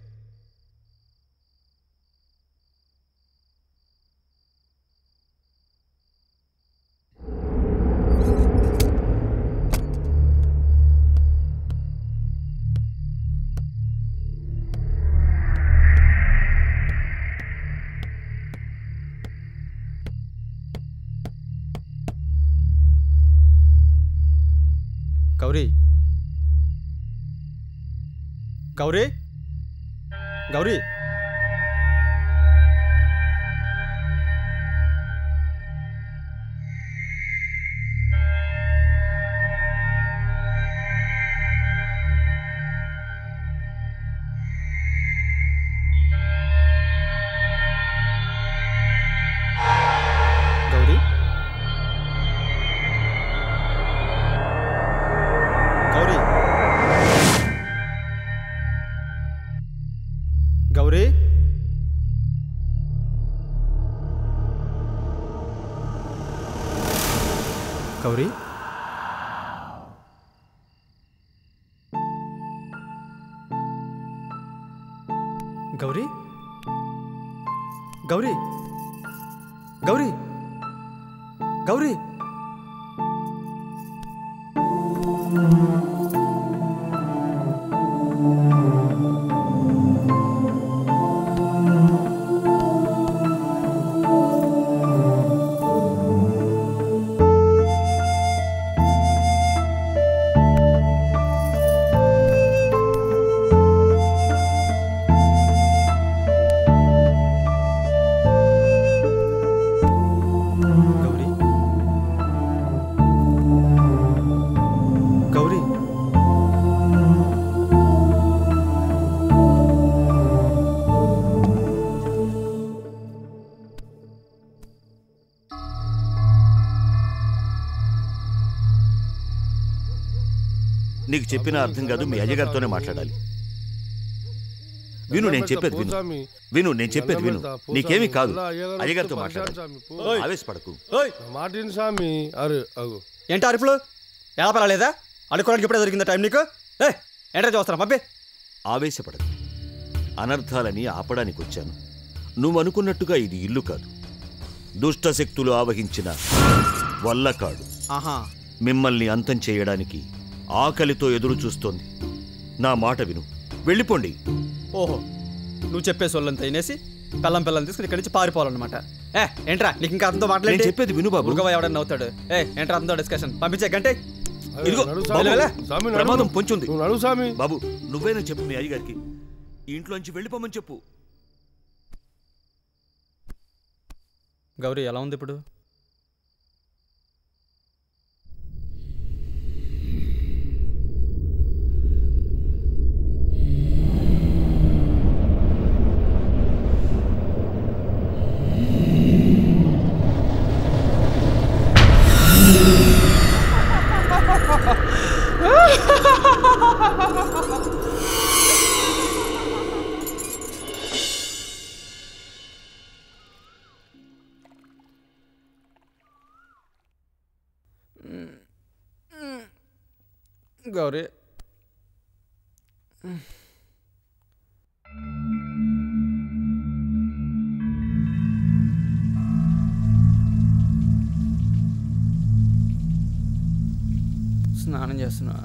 గౌరీ గౌరీ గౌరీ గౌరీ గౌరీ గౌరీ గౌరీ గౌరీ గౌరీ గౌరీ గౌరీ గౌరీ గౌరీ నీకు చెప్పిన అర్థం కాదు మీ అయ్యగారితోనే మాట్లాడాలి విను నేను చెప్పేది విను విను నేను చెప్పేది విను నీకేమీ కాదు అయ్యగారితో మాట్లాడాలి ఆవేశపడకు మాటిన్ స్వామి అరే అగు ఏంటి అరుపులు ఎలా పర్వాలేదా అడుకోవడానికి ఇప్పుడే దొరికిందా టైం నీకు ఏ ఏంటో చూస్తారా పంపి ఆవేశపడకు అనర్థాలని ఆపడానికి వచ్చాను నువ్వు అనుకున్నట్టుగా ఇది ఇల్లు కాదు దుష్ట శక్తులు ఆవహించిన వల్లకాడు ఆహా మిమ్మల్ని అంతం చేయడానికి ఆకలితో ఎదురు చూస్తోంది నా మాట విను వెళ్ళిపోండి ఓహో నువ్వు చెప్పే సొల్లంతా తినేసి పెళ్ళం పిల్లం తీసుకుని ఇక్కడి నుంచి పారిపోవాలన్నమాట ఏ ఏంట్రా నీకు ఇంకా అతనితో మాట్లాడి నేను చెప్పేది విను బాబు. ఊరుకోవా ఎవడన్నా అవుతాడు ఏ ఏంట్రా అతనితో డిస్కషన్ పంపించే గంటే ఇదిగో నడు బాబు, స్వామి. స్వామి నడు. ప్రమాదం పొంచుంది నువ్వు నడు స్వామి బాబు నువ్వేనా చెప్పు మీ అయ్యగారికి ఈ ఇంట్లోంచి వెళ్ళిపోమని చెప్పు గౌరీ ఎలా ఉంది ఇప్పుడు గౌరీ స్నానం చేస్తున్నా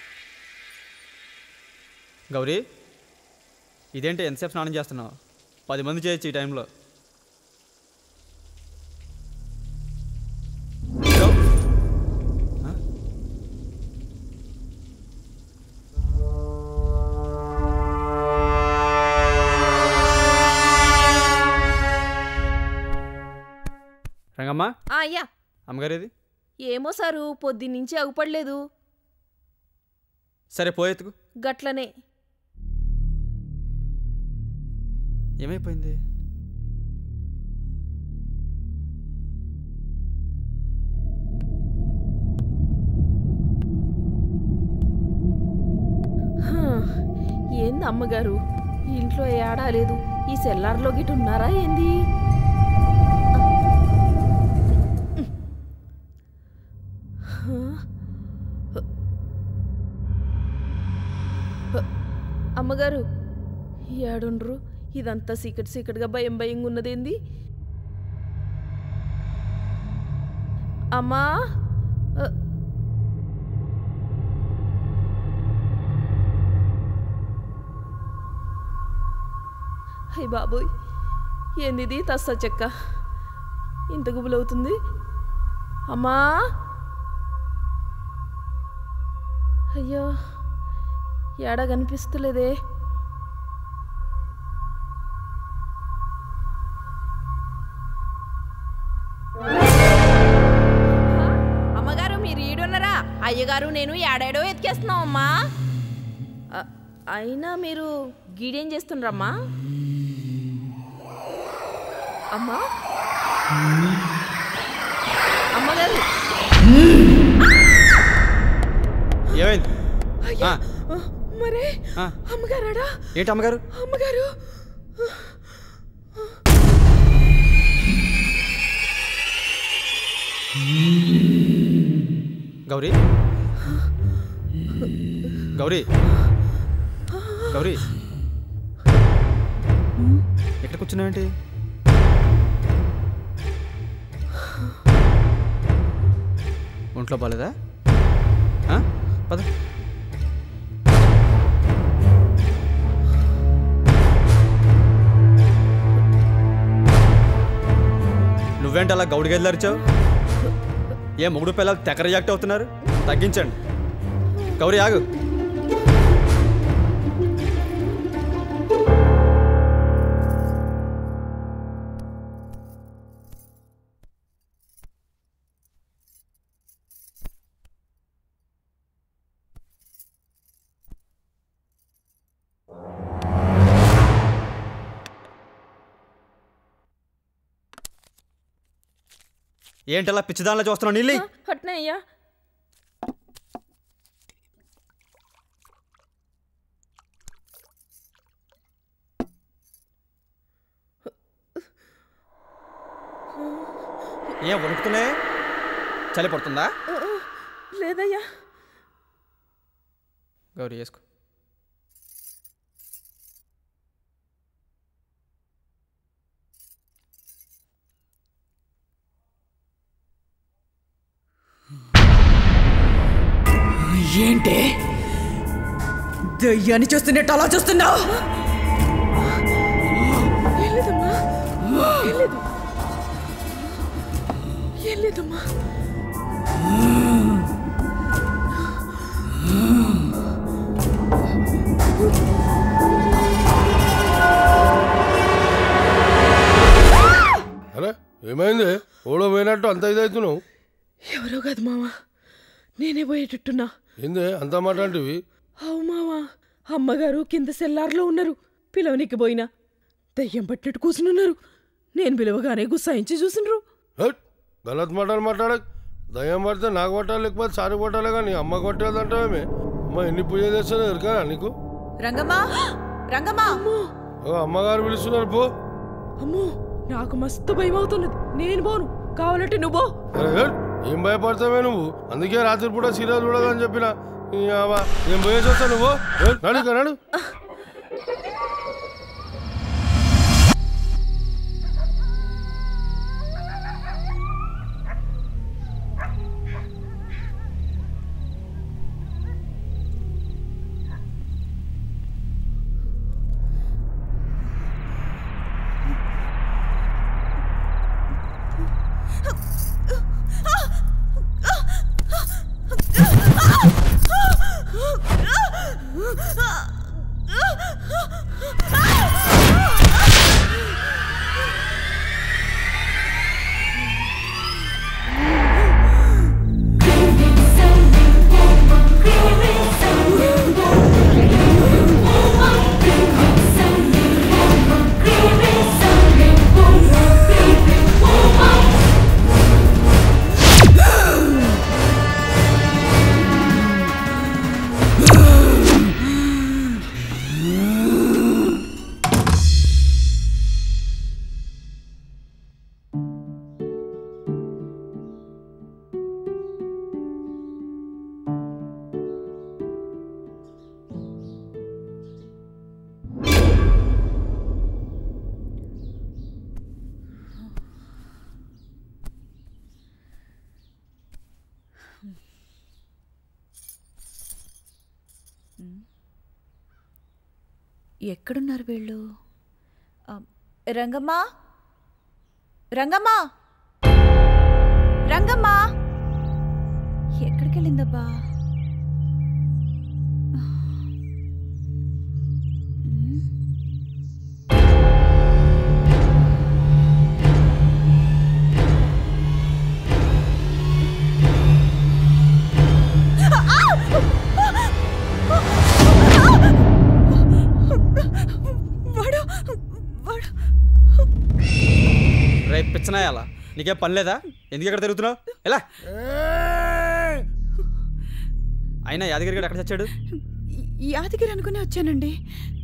గౌరీ ఇదేంటి ఎంతసేపు స్నానం చేస్తున్నావు పది మంది చేయొచ్చు ఈ టైంలో రంగమ్మ ఆ, అయ్యా అమ్మగారేది ఏమో సారు పొద్దున్నుంచి అగుపడలేదు సరే పోయేతుకు గట్లనే ఏమైపోయింది హా, ఏంది అమ్మగారు ఇంట్లో ఏడా లేదు ఈ సెల్లార్లో గిట్ ఉన్నారా ఏంది హా? అమ్మగారు ఏడుండ్రు ఇదంతా సీకటి సీకటిగా భయం భయంగా ఉన్నదేంది అమ్మా అ, హై బాబోయ్ ఏందిది తస్స చెక్క ఇంత గుబులవుతుంది అమ్మా అయ్యో ఏడ కనిపిస్తలేదే అమ్మగారు మీరు ఈడున్నారా అయ్యగారు నేను ఏడాడో ఎతికేస్తున్నాం అమ్మా అ- అయినా మీరు గీడేం చేస్తుండ్రమ్మా అమ్మా అమ్మగారు ఏమైంది అయ్యా ఆ, మరే ఆ. అమ్మగారాడా ఏంటి అమ్మగారు అమ్మగారు గౌరీ గౌరీ గౌరీ ఎక్కడ కూర్చున్నావేంటి ఒంట్లో బాలేదా ఆ? పద నువ్వేంటి అలా గౌడిగా వెళ్ళారిచావు ఏ మొగుడు పిల్లలు తెగ రియాక్ట్ అవుతున్నారు తగ్గించండి గౌరీ ఆగు ఏంటలా పిచ్చిదానిలో చూస్తున్నావు నీళ్ళు అట్నే అయ్యా ఏం వణుకుతున్నాయి చలి పడుతుందా ఆ, ఆ, లేదయ్యా గౌరీ వేసుకో ఏంటి దయ్యాన్ని చూస్తున్నట్టు అలా చూస్తున్నావు ఏం లేదమ్మా ఏం లేదు ఏం లేదమ్మా అరే ఏమైంది ఓడో పోయినట్టు అంత ఇదవుతున్నావు ఎవరో కాదు మావా నేనే పోయేటట్టున్నా ఏంది అంత మాట అంటివి అవు మావా అమ్మగారు కింద సెల్లార్లో ఉన్నారు పిలవనికి పోయినా దయ్యం పట్టినట్టు కూర్చునున్నారు నేను పిలవగానే గుస్సాయించి చూసినరు హట్, గలత్ మాటలు మాట్లాడక్ దయ్యం పడితే నాకు పట్టాలి లేకపోతే సారి పట్టాలి కానీ అమ్మ కొట్టేదంటావేమే అమ్మ ఎన్ని పూజ చేస్తానో ఎరకారా నీకు రంగమ్మా రంగమ్మా ఓ అమ్మగారు పిలుస్తున్నారు పో అమ్మో నాకు మస్తు భయం అవుతున్నది నేను పోను కావాలంటే నువ్వు పో అరే హట్, ఏం భయపడతావే నువ్వు అందుకే రాత్రి పూట సీరియల్ చూడదని చెప్పిన ఈ అవ్వ, నేను పోయేసి వస్తా నువ్వు హట్, నడు ఇక నడు ఎక్కడున్నారు వీళ్ళు ఆ, రంగమ్మా రంగమ్మా రంగమ్మా ఎక్కడికి వెళ్ళిందబ్బా వాడు వాడు రేపు పిచ్చనాయాల నీకేం పని లేదా ఎందుకు ఎక్కడ తిరుగుతున్నావు ఎలా అయినా యాదగిరి గడు ఎక్కడ చచ్చాడు యాదగిరి అనుకునే వచ్చానండి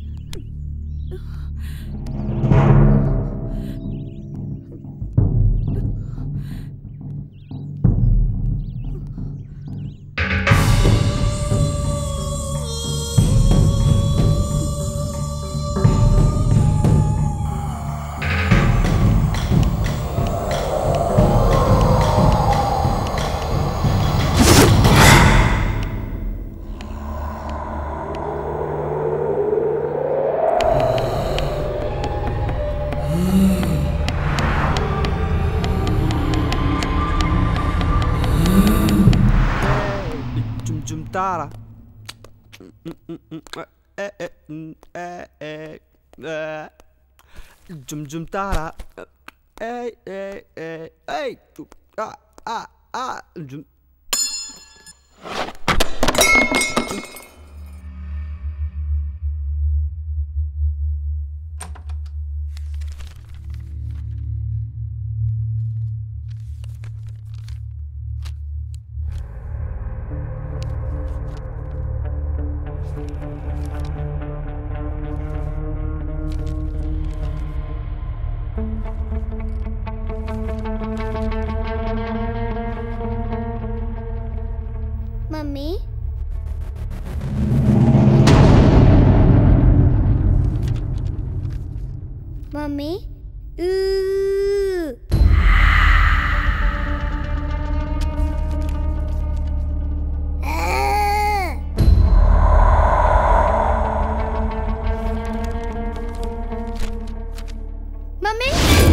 జుమ్ జుమ్ తారా జుమ్ జుమ్ తారా ఏయ్ ఏయ్ ఏయ్ ఏయ్ ఆ ఆ ఆ జుమ్ మమ్మీ మమ్మీ ఊ. ఆ. Mummy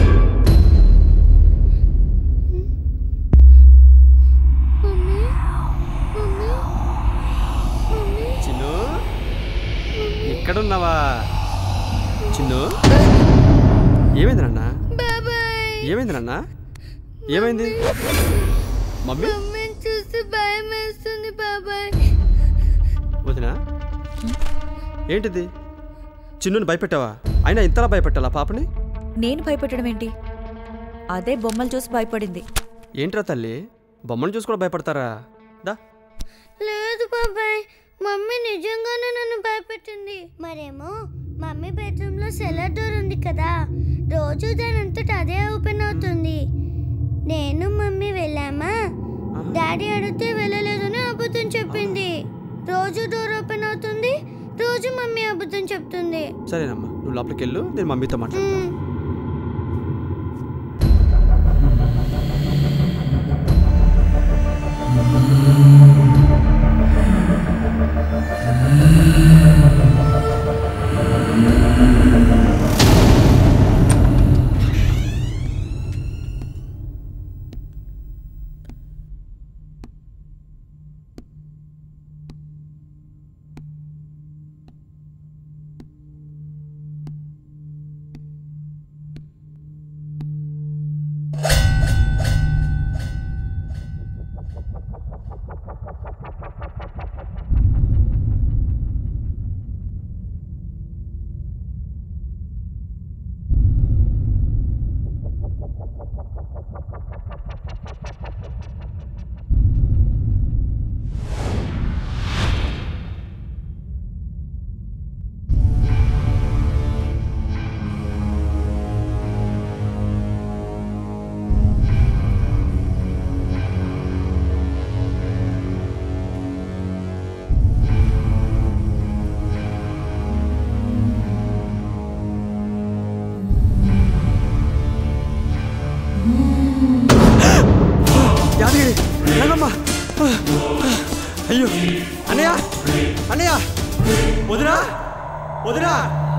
mummy mummy mummy Chinnu ఎక్కడున్నావా చిన్ను ఏమైంది నాన్న ఏమైంది నాన్న ఏమైంది మమ్మీ మమ్మీని చూసి భయం వేస్తుంది బాబాయ్ వదినా ఏంటిది చిన్నుని భయపెట్టావా అయినా ఇంతలా భయపెట్టాలా పాపని నేను భయపెట్టడం ఏంటి అదే బొమ్మలు చూసి భయపడింది ఏంట్రా తల్లి బొమ్మను చూసి కూడా భయపడతారా దా లేదు బాబాయ్ మమ్మీ నిజంగానే నన్ను భయపెట్టింది మరేమో మమ్మీ బెడ్రూమ్ లో సెల్లర్ డోర్ ఉంది కదా రోజు దాని అంతటా అదే ఓపెన్ అవుతుంది నేను మమ్మీ వెళ్ళామా డాడీ అడిగితే వెళ్ళలేదని అబద్ధం చెప్పింది రోజు డోర్ ఓపెన్ అవుతుంది రోజు మమ్మీ అబద్ధం చెప్తుంది సరేనమ్మా నువ్వు లోపలికి వెళ్ళు నేను మమ్మీతో మాట్లాడతాను అయ్యో అన్నయ్య అన్నయ్య వదినా వదినా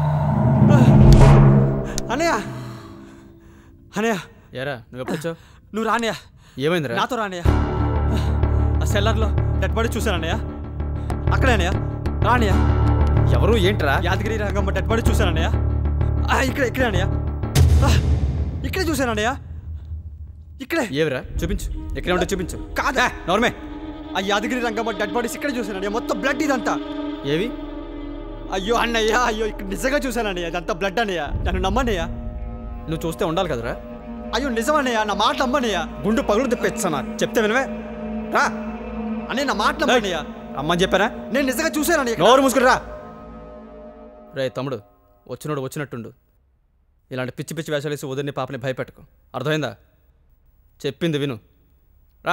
అన్నయ్య అన్నయ్య ఏరా నువ్వు ఎప్పుడు వచ్చావు నువ్వు రానయ్య ఏమైందిరా నాతో రానయ్య ఆ సెల్లర్లో డెడ్ బాడీ చూశాను అన్నయ్య అక్కడే అన్నయ్య రానయ్య ఎవరు ఏంట్రా యాదగిరి రంగమ్మ డెడ్ బాడీ చూశాను అన్నయ్య ఆ, ఇక్కడే ఇక్కడే అన్నయ్య ఆ, ఇక్కడే చూశాను అన్నయ్య ఇక్కడే ఏవిరా చూపించు ఎక్కడ ఉంటే చూపించు కాదా నార్మే ఆ యాదగిరి రంగమ్మ డెడ్ బాడీస్ ఇక్కడే చూశాను అన్నయ్య మొత్తం బ్లడ్ ఇదంతా ఏవి అయ్యో అన్నయ్య అయ్యో ఇక్కడ నిజంగా చూశాను అన్నయ్య ఇదంతా బ్లడ్ అన్నయ్య నన్ను నమ్మన్నయ్య నువ్వు చూస్తే ఉండాలి కదరా అయ్యో నిజమన్నయ్య నా మాట నమ్మన్నయ్య గుండు పగులు తెప్పిస్తాను చెప్తే వినవే రా అన్నయ్య నా మాట నమ్మన్నయ్య అమ్మని చెప్పారా నేను నిజంగా చూశాను అన్నయ్య నోరు మూసుకుని రా రే తమ్ముడు వచ్చినోడు వచ్చినట్టుండు ఇలాంటి పిచ్చి పిచ్చి వేషాలు వేసి వదిలిని పాపని భయపెట్టకు అర్థమైందా చెప్పింది విను రా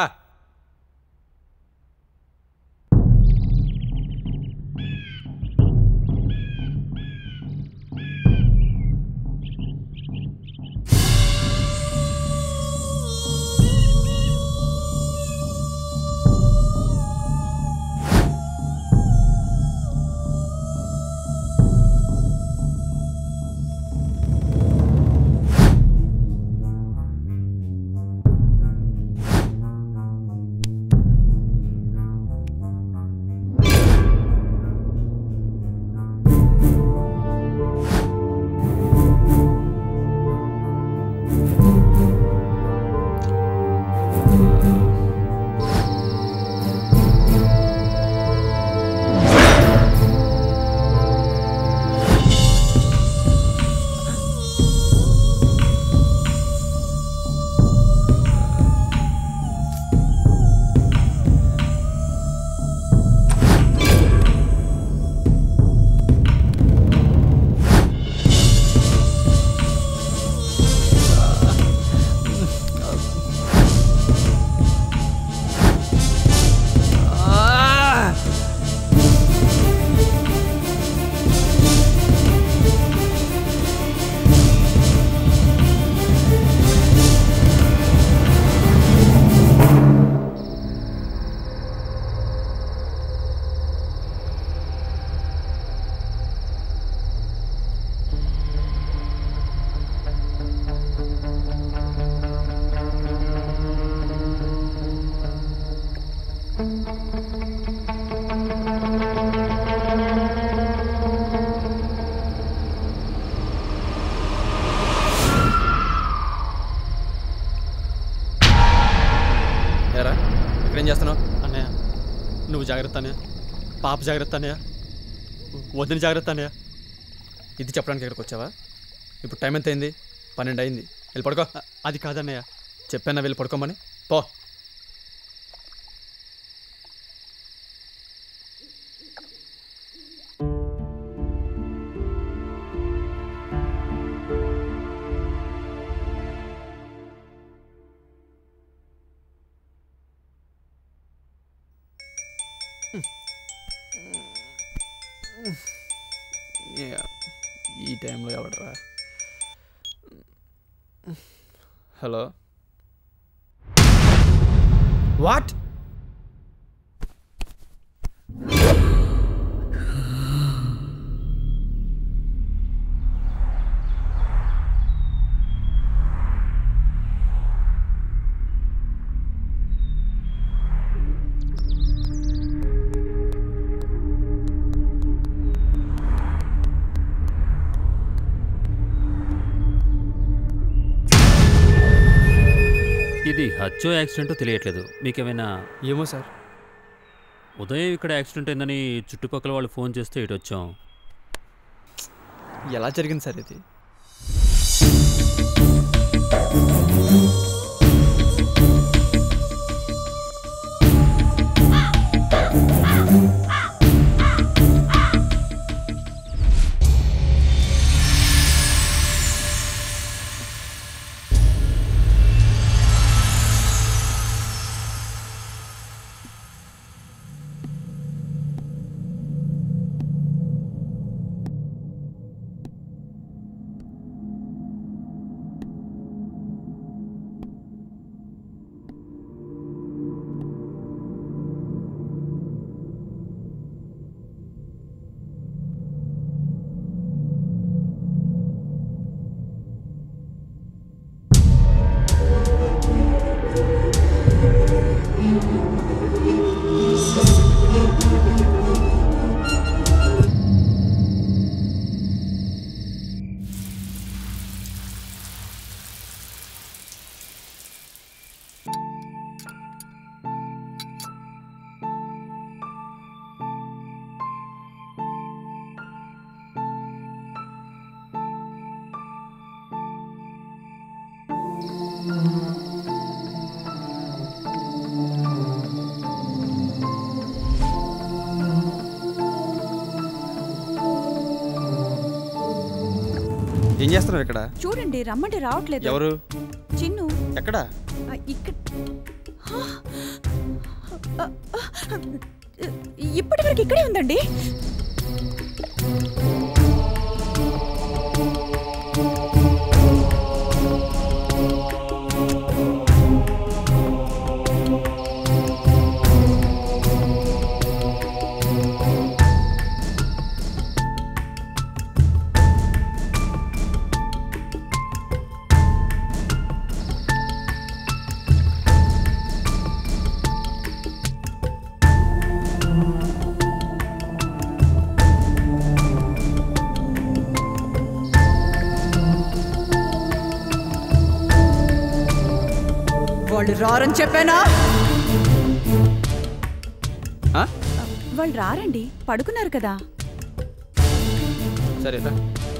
ఏరా ఇక్కడేం చేస్తున్నావు అన్నయ్య నువ్వు జాగ్రత్త అన్నయ్య పాప జాగ్రత్త అన్నయ్య వదిన జాగ్రత్త అన్నయ్య ఇది చెప్పడానికి ఇక్కడికి వచ్చావా ఇప్పుడు టైం ఎంత అయింది పన్నెండు అయింది వెళ్ళి పడుకో అది కాదన్నయ్య చెప్పానా వెళ్ళి పడుకోమని పో ఈ టైంలో ఎవడరా హలో వాట్ ఇది హత్యో యాక్సిడెంటో తెలియట్లేదు మీకేమైనా ఏమో సార్ ఉదయం ఇక్కడ యాక్సిడెంట్ అయిందని చుట్టుపక్కల వాళ్ళు ఫోన్ చేస్తే ఇటు వచ్చాం ఎలా జరిగింది సార్ ఇది చేస్తున్నావు ఇక్కడ చూడండి రమ్మంటే రావట్లేదు ఎవరు చిన్ను ఎక్కడ ఆ, ఇక్కడ ఆ, ఆ, ఆ, ఇప్పటి వరకు ఇక్కడే ఉందండి వాళ్ళు రారని చెప్పానా ఆ? వాళ్ళు రారండి పడుకున్నారు కదా సరే రా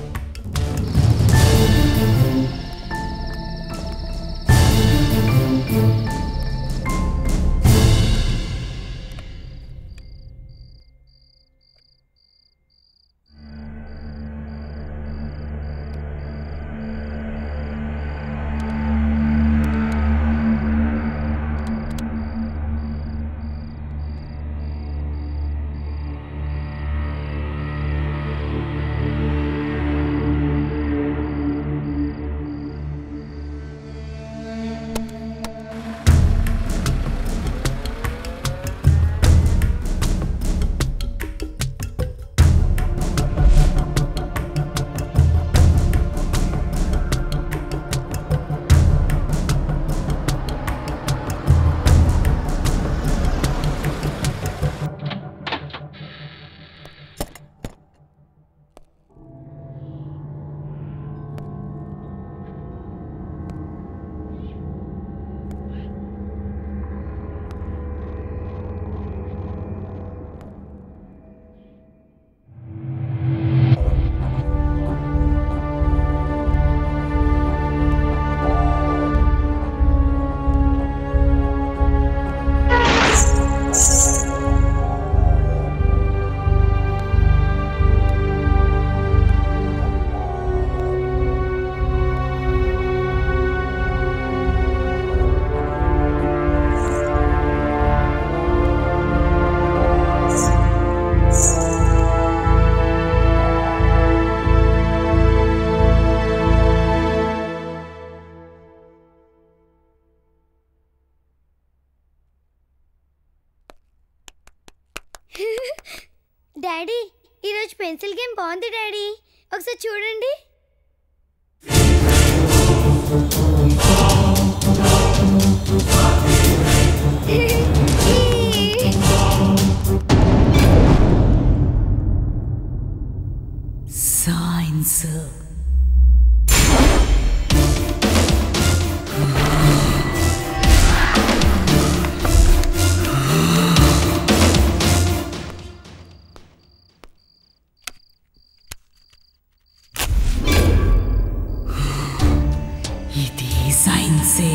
డాడీ ఈరోజు పెన్సిల్ గేమ్ బాగుంది డాడీ ఒకసారి చూడండి సైన్స్ ఇది సైన్సే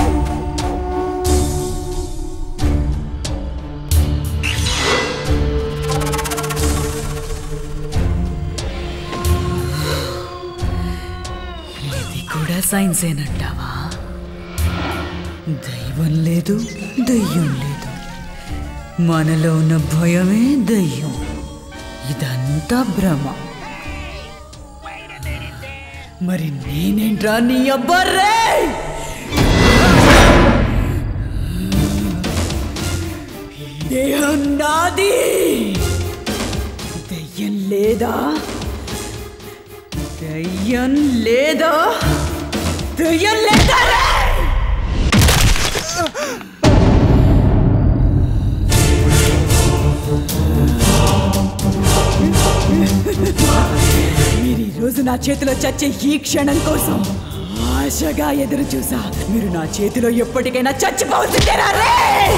ఇది కూడా సైన్సేనంటావా దైవం లేదు దయ్యం లేదు మనలో ఉన్న భయమే దయ్యం ఇదంతా భ్రమ మరి నేనేంట్రా నీ అబ్బర్రే దేహం నాది దయ్యం లేదా దయ్యం లేదా దయ్యం లేదా రే! మీరు ఈ రోజు నా చేతిలో చచ్చే ఈ క్షణం కోసం ఆశగా ఎదురు చూసా మీరు నా చేతిలో ఎప్పటికైనా చచ్చిపోతుందేనా రే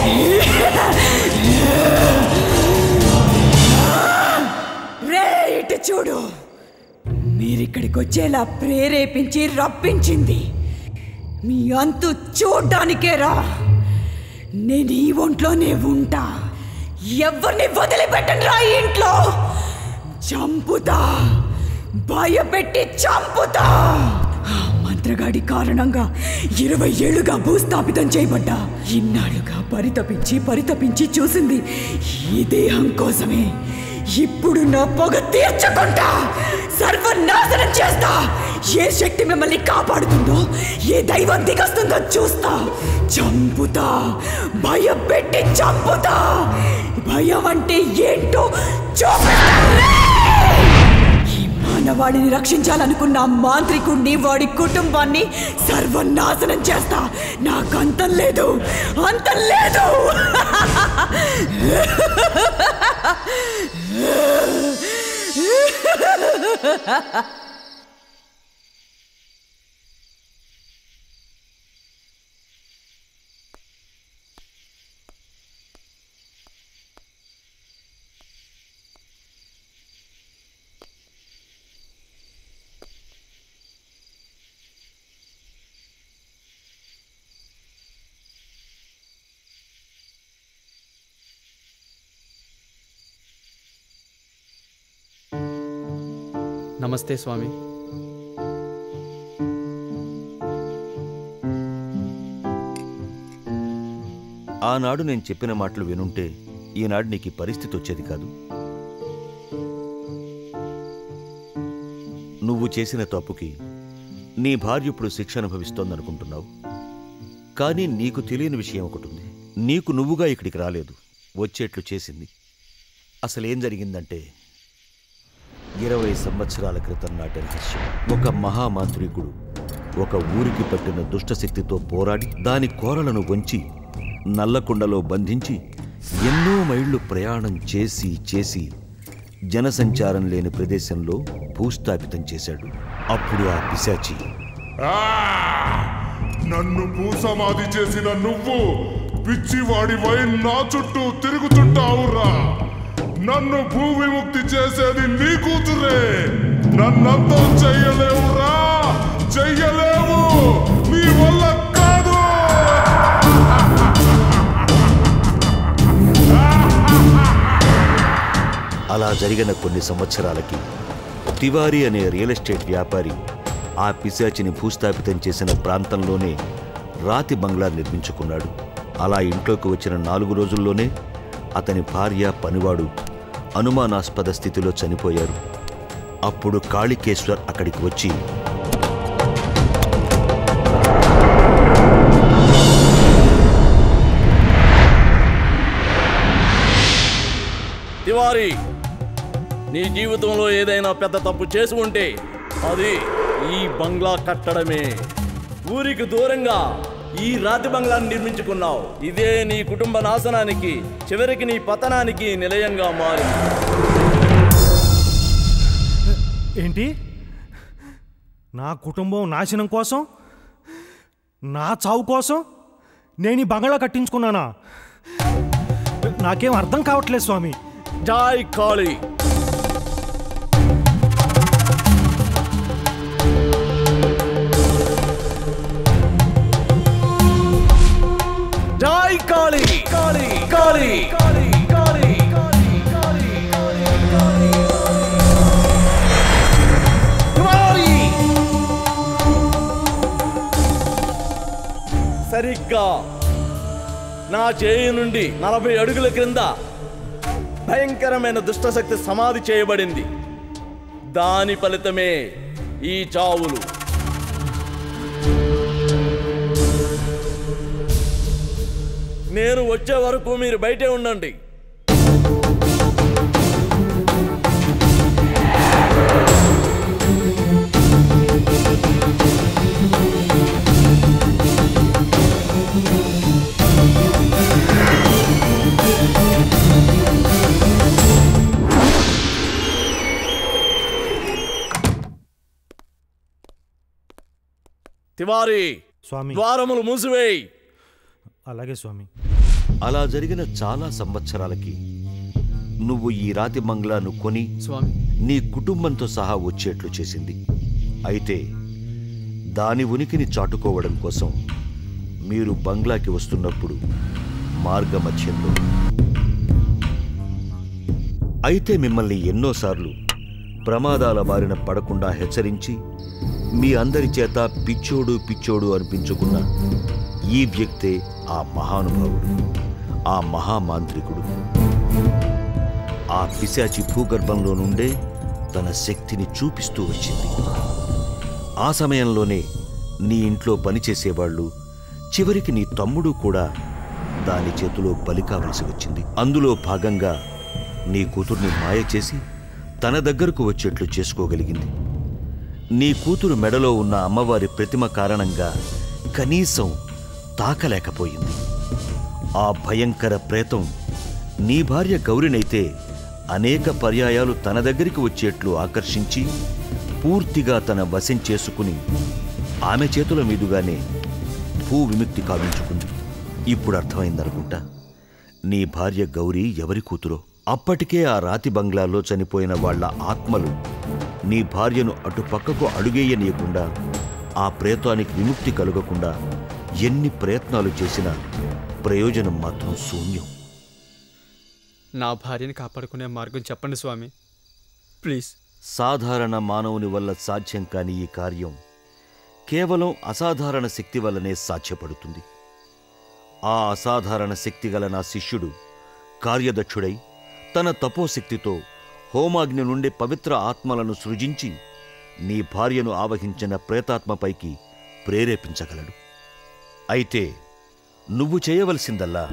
రే ఇటు చూడు మీరిక్కడికి వచ్చేలా ప్రేరేపించి రప్పించింది మీ అంతు చూడ్డానికేరా నేను ఈ ఒంట్లోనే ఉంటా ఎవరిని వదిలిపెట్టను రా ఈ ఇంట్లో చంపుతా భయపెట్టి చంపుతా ఆ మంత్రగాడి కారణంగా ఇరవై ఏళ్లుగా భూస్థాపితం చేయబడ్డా ఇన్నాళ్ళుగా పరితపించి పరితపించి చూసింది ఈ దేహం కోసమే ఇప్పుడు నా పొగ తీర్చుకుంటా సర్వనాశనం చేస్తా ఏ శక్తి మిమ్మల్ని కాపాడుతుందో ఏ దైవం దిగొస్తుందో చూస్తా చంపుతా భయపెట్టి చంపుతా భయం అంటే ఏంటో చూపిస్తా ఈ మానవాడిని రక్షించాలనుకున్న ఆ మాంత్రికుణ్ణి వాడి కుటుంబాన్ని సర్వనాశనం చేస్తా నాకు అంతం లేదు అంతం లేదు నమస్తే స్వామి ఆనాడు నేను చెప్పిన మాటలు వినుంటే ఈనాడు నీకు ఈ పరిస్థితి వచ్చేది కాదు నువ్వు చేసిన తప్పుకి నీ భార్య ఇప్పుడు శిక్ష అనుభవిస్తోందనుకుంటున్నావు కానీ నీకు తెలియని విషయం ఒకటి ఉంది నీకు నువ్వుగా ఇక్కడికి రాలేదు వచ్చేట్లు చేసింది అసలేం జరిగిందంటే ఇరవై సంవత్సరాల క్రితం నాటి రహస్యం ఒక మహామాంత్రికుడు ఒక ఊరికి పట్టిన దుష్టశక్తితో పోరాడి దాని కోరలను వంచి నల్లకుండలో బంధించి ఎన్నో మైళ్ళు ప్రయాణం చేసి చేసి జనసంచారం లేని ప్రదేశంలో భూస్థాపితం చేశాడు అప్పుడు ఆ పిశాచి ఆ! నన్ను భూసమాధి చేసిన నువ్వు పిచ్చివాడివై నా చుట్టూ తిరుగుతుంటావురా నన్ను భూ విముక్తి చేసేది నీ కూతురే నన్నంతం చెయ్యలేవురా చెయ్యలేవు నీ వల్ల కాదు అలా జరిగిన కొన్ని సంవత్సరాలకి తివారీ అనే రియల్ ఎస్టేట్ వ్యాపారి ఆ పిశాచిని భూస్థాపితం చేసిన ప్రాంతంలోనే రాతి బంగ్లా నిర్మించుకున్నాడు అలా ఇంట్లోకి వచ్చిన నాలుగు రోజుల్లోనే అతని భార్య పనివాడు అనుమానాస్పద స్థితిలో చనిపోయారు అప్పుడు కాళికేశ్వర్ అక్కడికి వచ్చి తివారి నీ జీవితంలో ఏదైనా పెద్ద తప్పు చేసి ఉంటే అది ఈ బంగ్లా కట్టడమే ఊరికి దూరంగా ఈ రాతి బంగ్లాన్ని నిర్మించుకున్నావు ఇదే నీ కుటుంబ నాశనానికి చివరికి నీ పతనానికి నిలయంగా మారింది ఏంటి నా కుటుంబం నాశనం కోసం నా చావు కోసం నేను ఈ బంగళా కట్టించుకున్నానా నాకేం అర్థం కావట్లేదు స్వామి జై కాళీ జై కాళీ కాళీ కాళీ కాళీ కాళీ సరిగ్గా నా చేయి నుండి నలభై అడుగుల క్రింద భయంకరమైన దుష్టశక్తి సమాధి చేయబడింది దాని ఫలితమే ఈ చావులు నేను వచ్చే వరకు మీరు బయటే ఉండండి తివారి స్వామి ద్వారములు మూసివేయి అలాగే స్వామి అలా జరిగిన చాలా సంవత్సరాలకి నువ్వు ఈ రాతి బంగ్లాను కొని స్వామి నీ కుటుంబంతో సహా వచ్చేట్లు చేసింది అయితే దాని ఉనికిని చాటుకోవడం కోసం మీరు బంగ్లాకి వస్తున్నప్పుడు మార్గమధ్యంలో అయితే మిమ్మల్ని ఎన్నోసార్లు ప్రమాదాల బారిన పడకుండా హెచ్చరించి మీ అందరి చేత పిచ్చోడు పిచ్చోడు అనిపించుకున్న ఈ వ్యక్తే ఆ మహానుభావుడు ఆ మహామాంత్రికుడు ఆ పిశాచి భూగర్భంలో నుండే తన శక్తిని చూపిస్తూ వచ్చింది ఆ సమయంలోనే నీ ఇంట్లో పనిచేసేవాళ్ళు చివరికి నీ తమ్ముడు కూడా దాని చేతిలో బలి కావలసి వచ్చింది అందులో భాగంగా నీ కూతుర్ని మాయ చేసి తన దగ్గరకు వచ్చేట్లు చేసుకోగలిగింది నీ కూతురు మెడలో ఉన్న అమ్మవారి ప్రతిమ కారణంగా కనీసం తాకలేకపోయింది ఆ భయంకర ప్రేతం నీ భార్య గౌరినైతే అనేక పర్యాయాలు తన దగ్గరికి వచ్చేట్లు ఆకర్షించి పూర్తిగా తన వశం చేసుకుని ఆమె చేతుల మీదుగానే భూ విముక్తి కావించుకుంది ఇప్పుడు అర్థమైందనుకుంటా నీ భార్య గౌరీ ఎవరి కూతురో అప్పటికే ఆ రాతి బంగ్లాలో చనిపోయిన వాళ్ళ ఆత్మలు నీ భార్యను అటు పక్కకు అడుగేయనీయకుండా ఆ ప్రేతానికి విముక్తి కలగకుండా ఎన్ని ప్రయత్నాలు చేసినా ప్రయోజనం మాత్రం శూన్యం నా భార్యని కాపాడుకునే మార్గం చెప్పండి స్వామి ప్లీజ్ సాధారణ మానవుని వల్ల సాధ్యం కాని ఈ కార్యం కేవలం అసాధారణ శక్తి వల్లనే సాధ్యపడుతుంది ఆ అసాధారణ శక్తి గల నా శిష్యుడు కార్యదక్షుడై తన తపోశక్తితో హోమాగ్ని నుండి పవిత్ర ఆత్మలను సృజించి నీ భార్యను ఆవహించిన ప్రేతాత్మపైకి ప్రేరేపించగలడు అయితే నువ్వు చేయవలసిందల్లా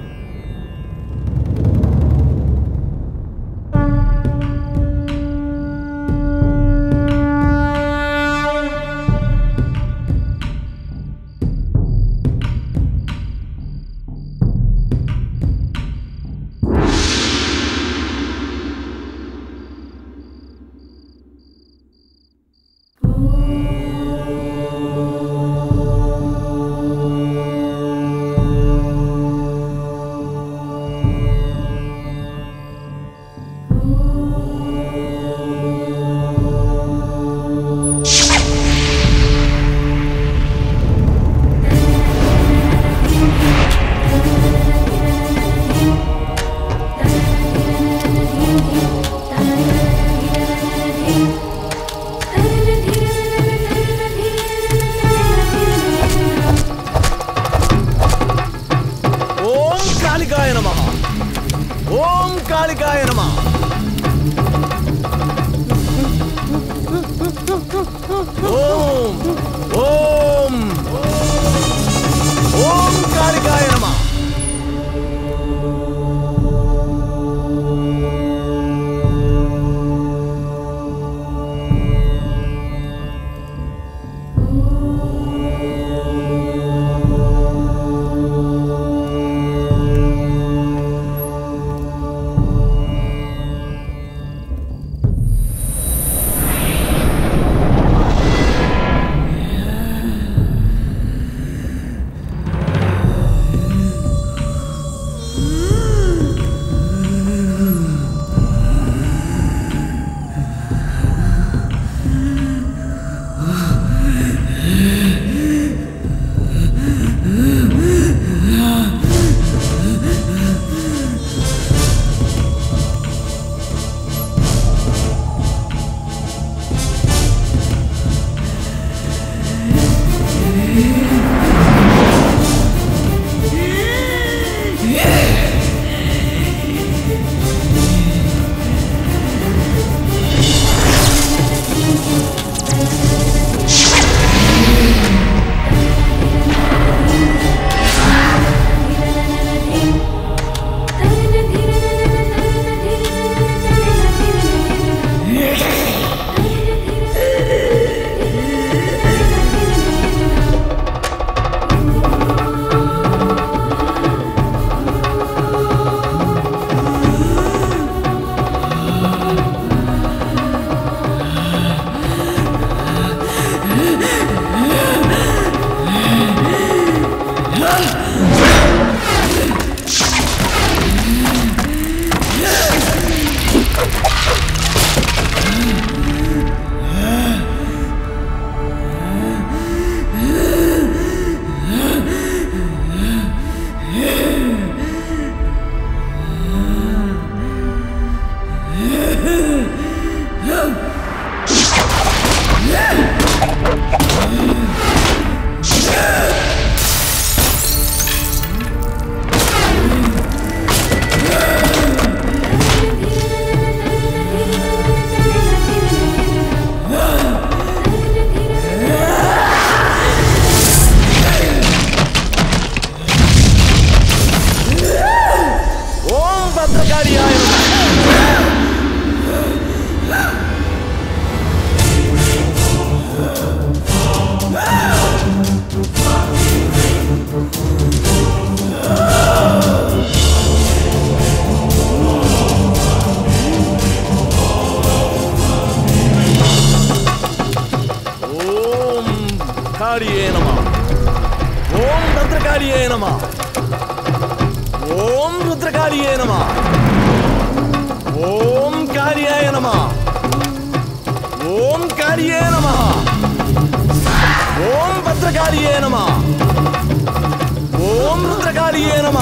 ఓం కాళికాయ నమ ఓం కాళికాయ నమ ఓం ఓం ఓం కాళికాయ నమ భద్రకాళియే నమ ఓం కాళియాయ నమ ఓం కాళియే నమ ఓం భద్రకాళియే నమ ఓం రుద్రకాళియే నమ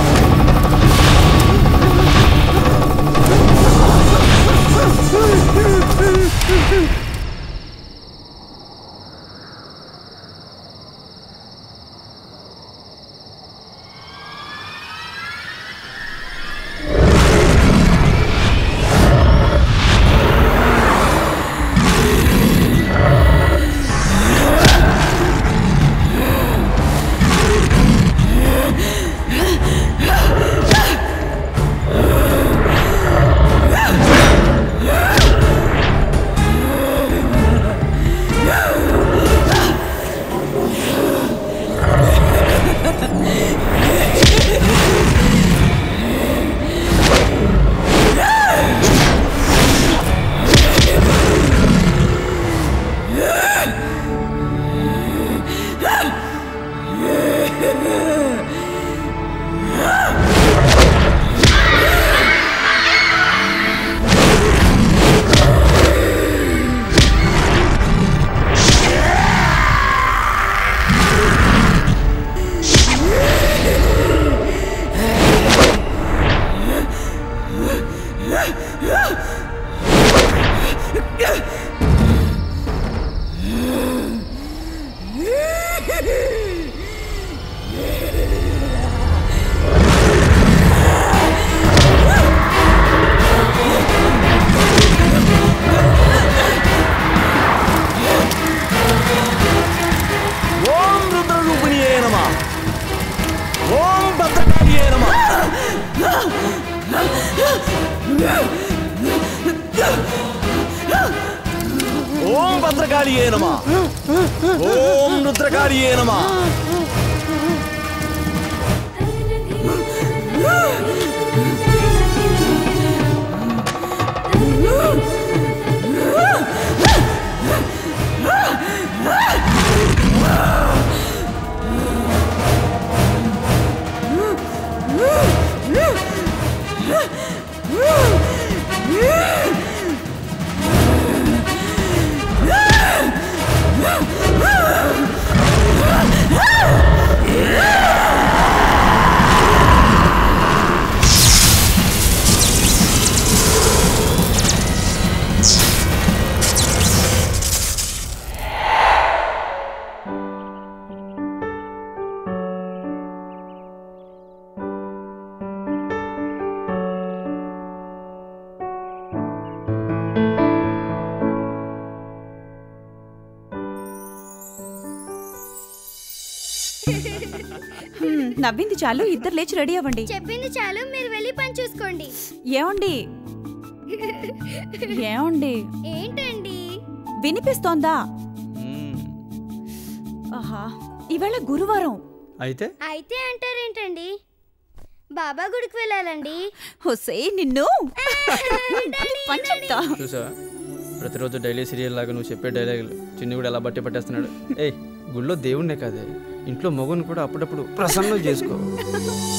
ఓం రుద్రరూపిణియే నమ ఓం భద్రకాళియే నమ ఓం భద్రకాళియే నమ ఓం రుద్రకాళియే నమ హ్మ్, నవ్వింది చాలు ఇద్దరు లేచి రెడీ అవ్వండి చెప్పింది చాలు మీరు వెళ్ళి పని చూసుకోండి ఏమండి ఏమండి ఏంటండి వినిపిస్తోందా ఆహా ఇవాళ గురువారం అయితే అయితే అంటారేంటండి బాబా గుడికి వెళ్ళాలండి హుసే నిన్ను పని చెప్తా చూసా ప్రతిరోజు డైలీ సీరియల్ లాగా నువ్వు చెప్పే డైలాగులు చిన్ని కూడా ఎలా బట్టి పట్టేస్తున్నాడు ఏయ్ గుళ్ళో దేవుణ్ణే కాదే ఇంట్లో మగుని కూడా అప్పుడప్పుడు ప్రసన్నం చేసుకో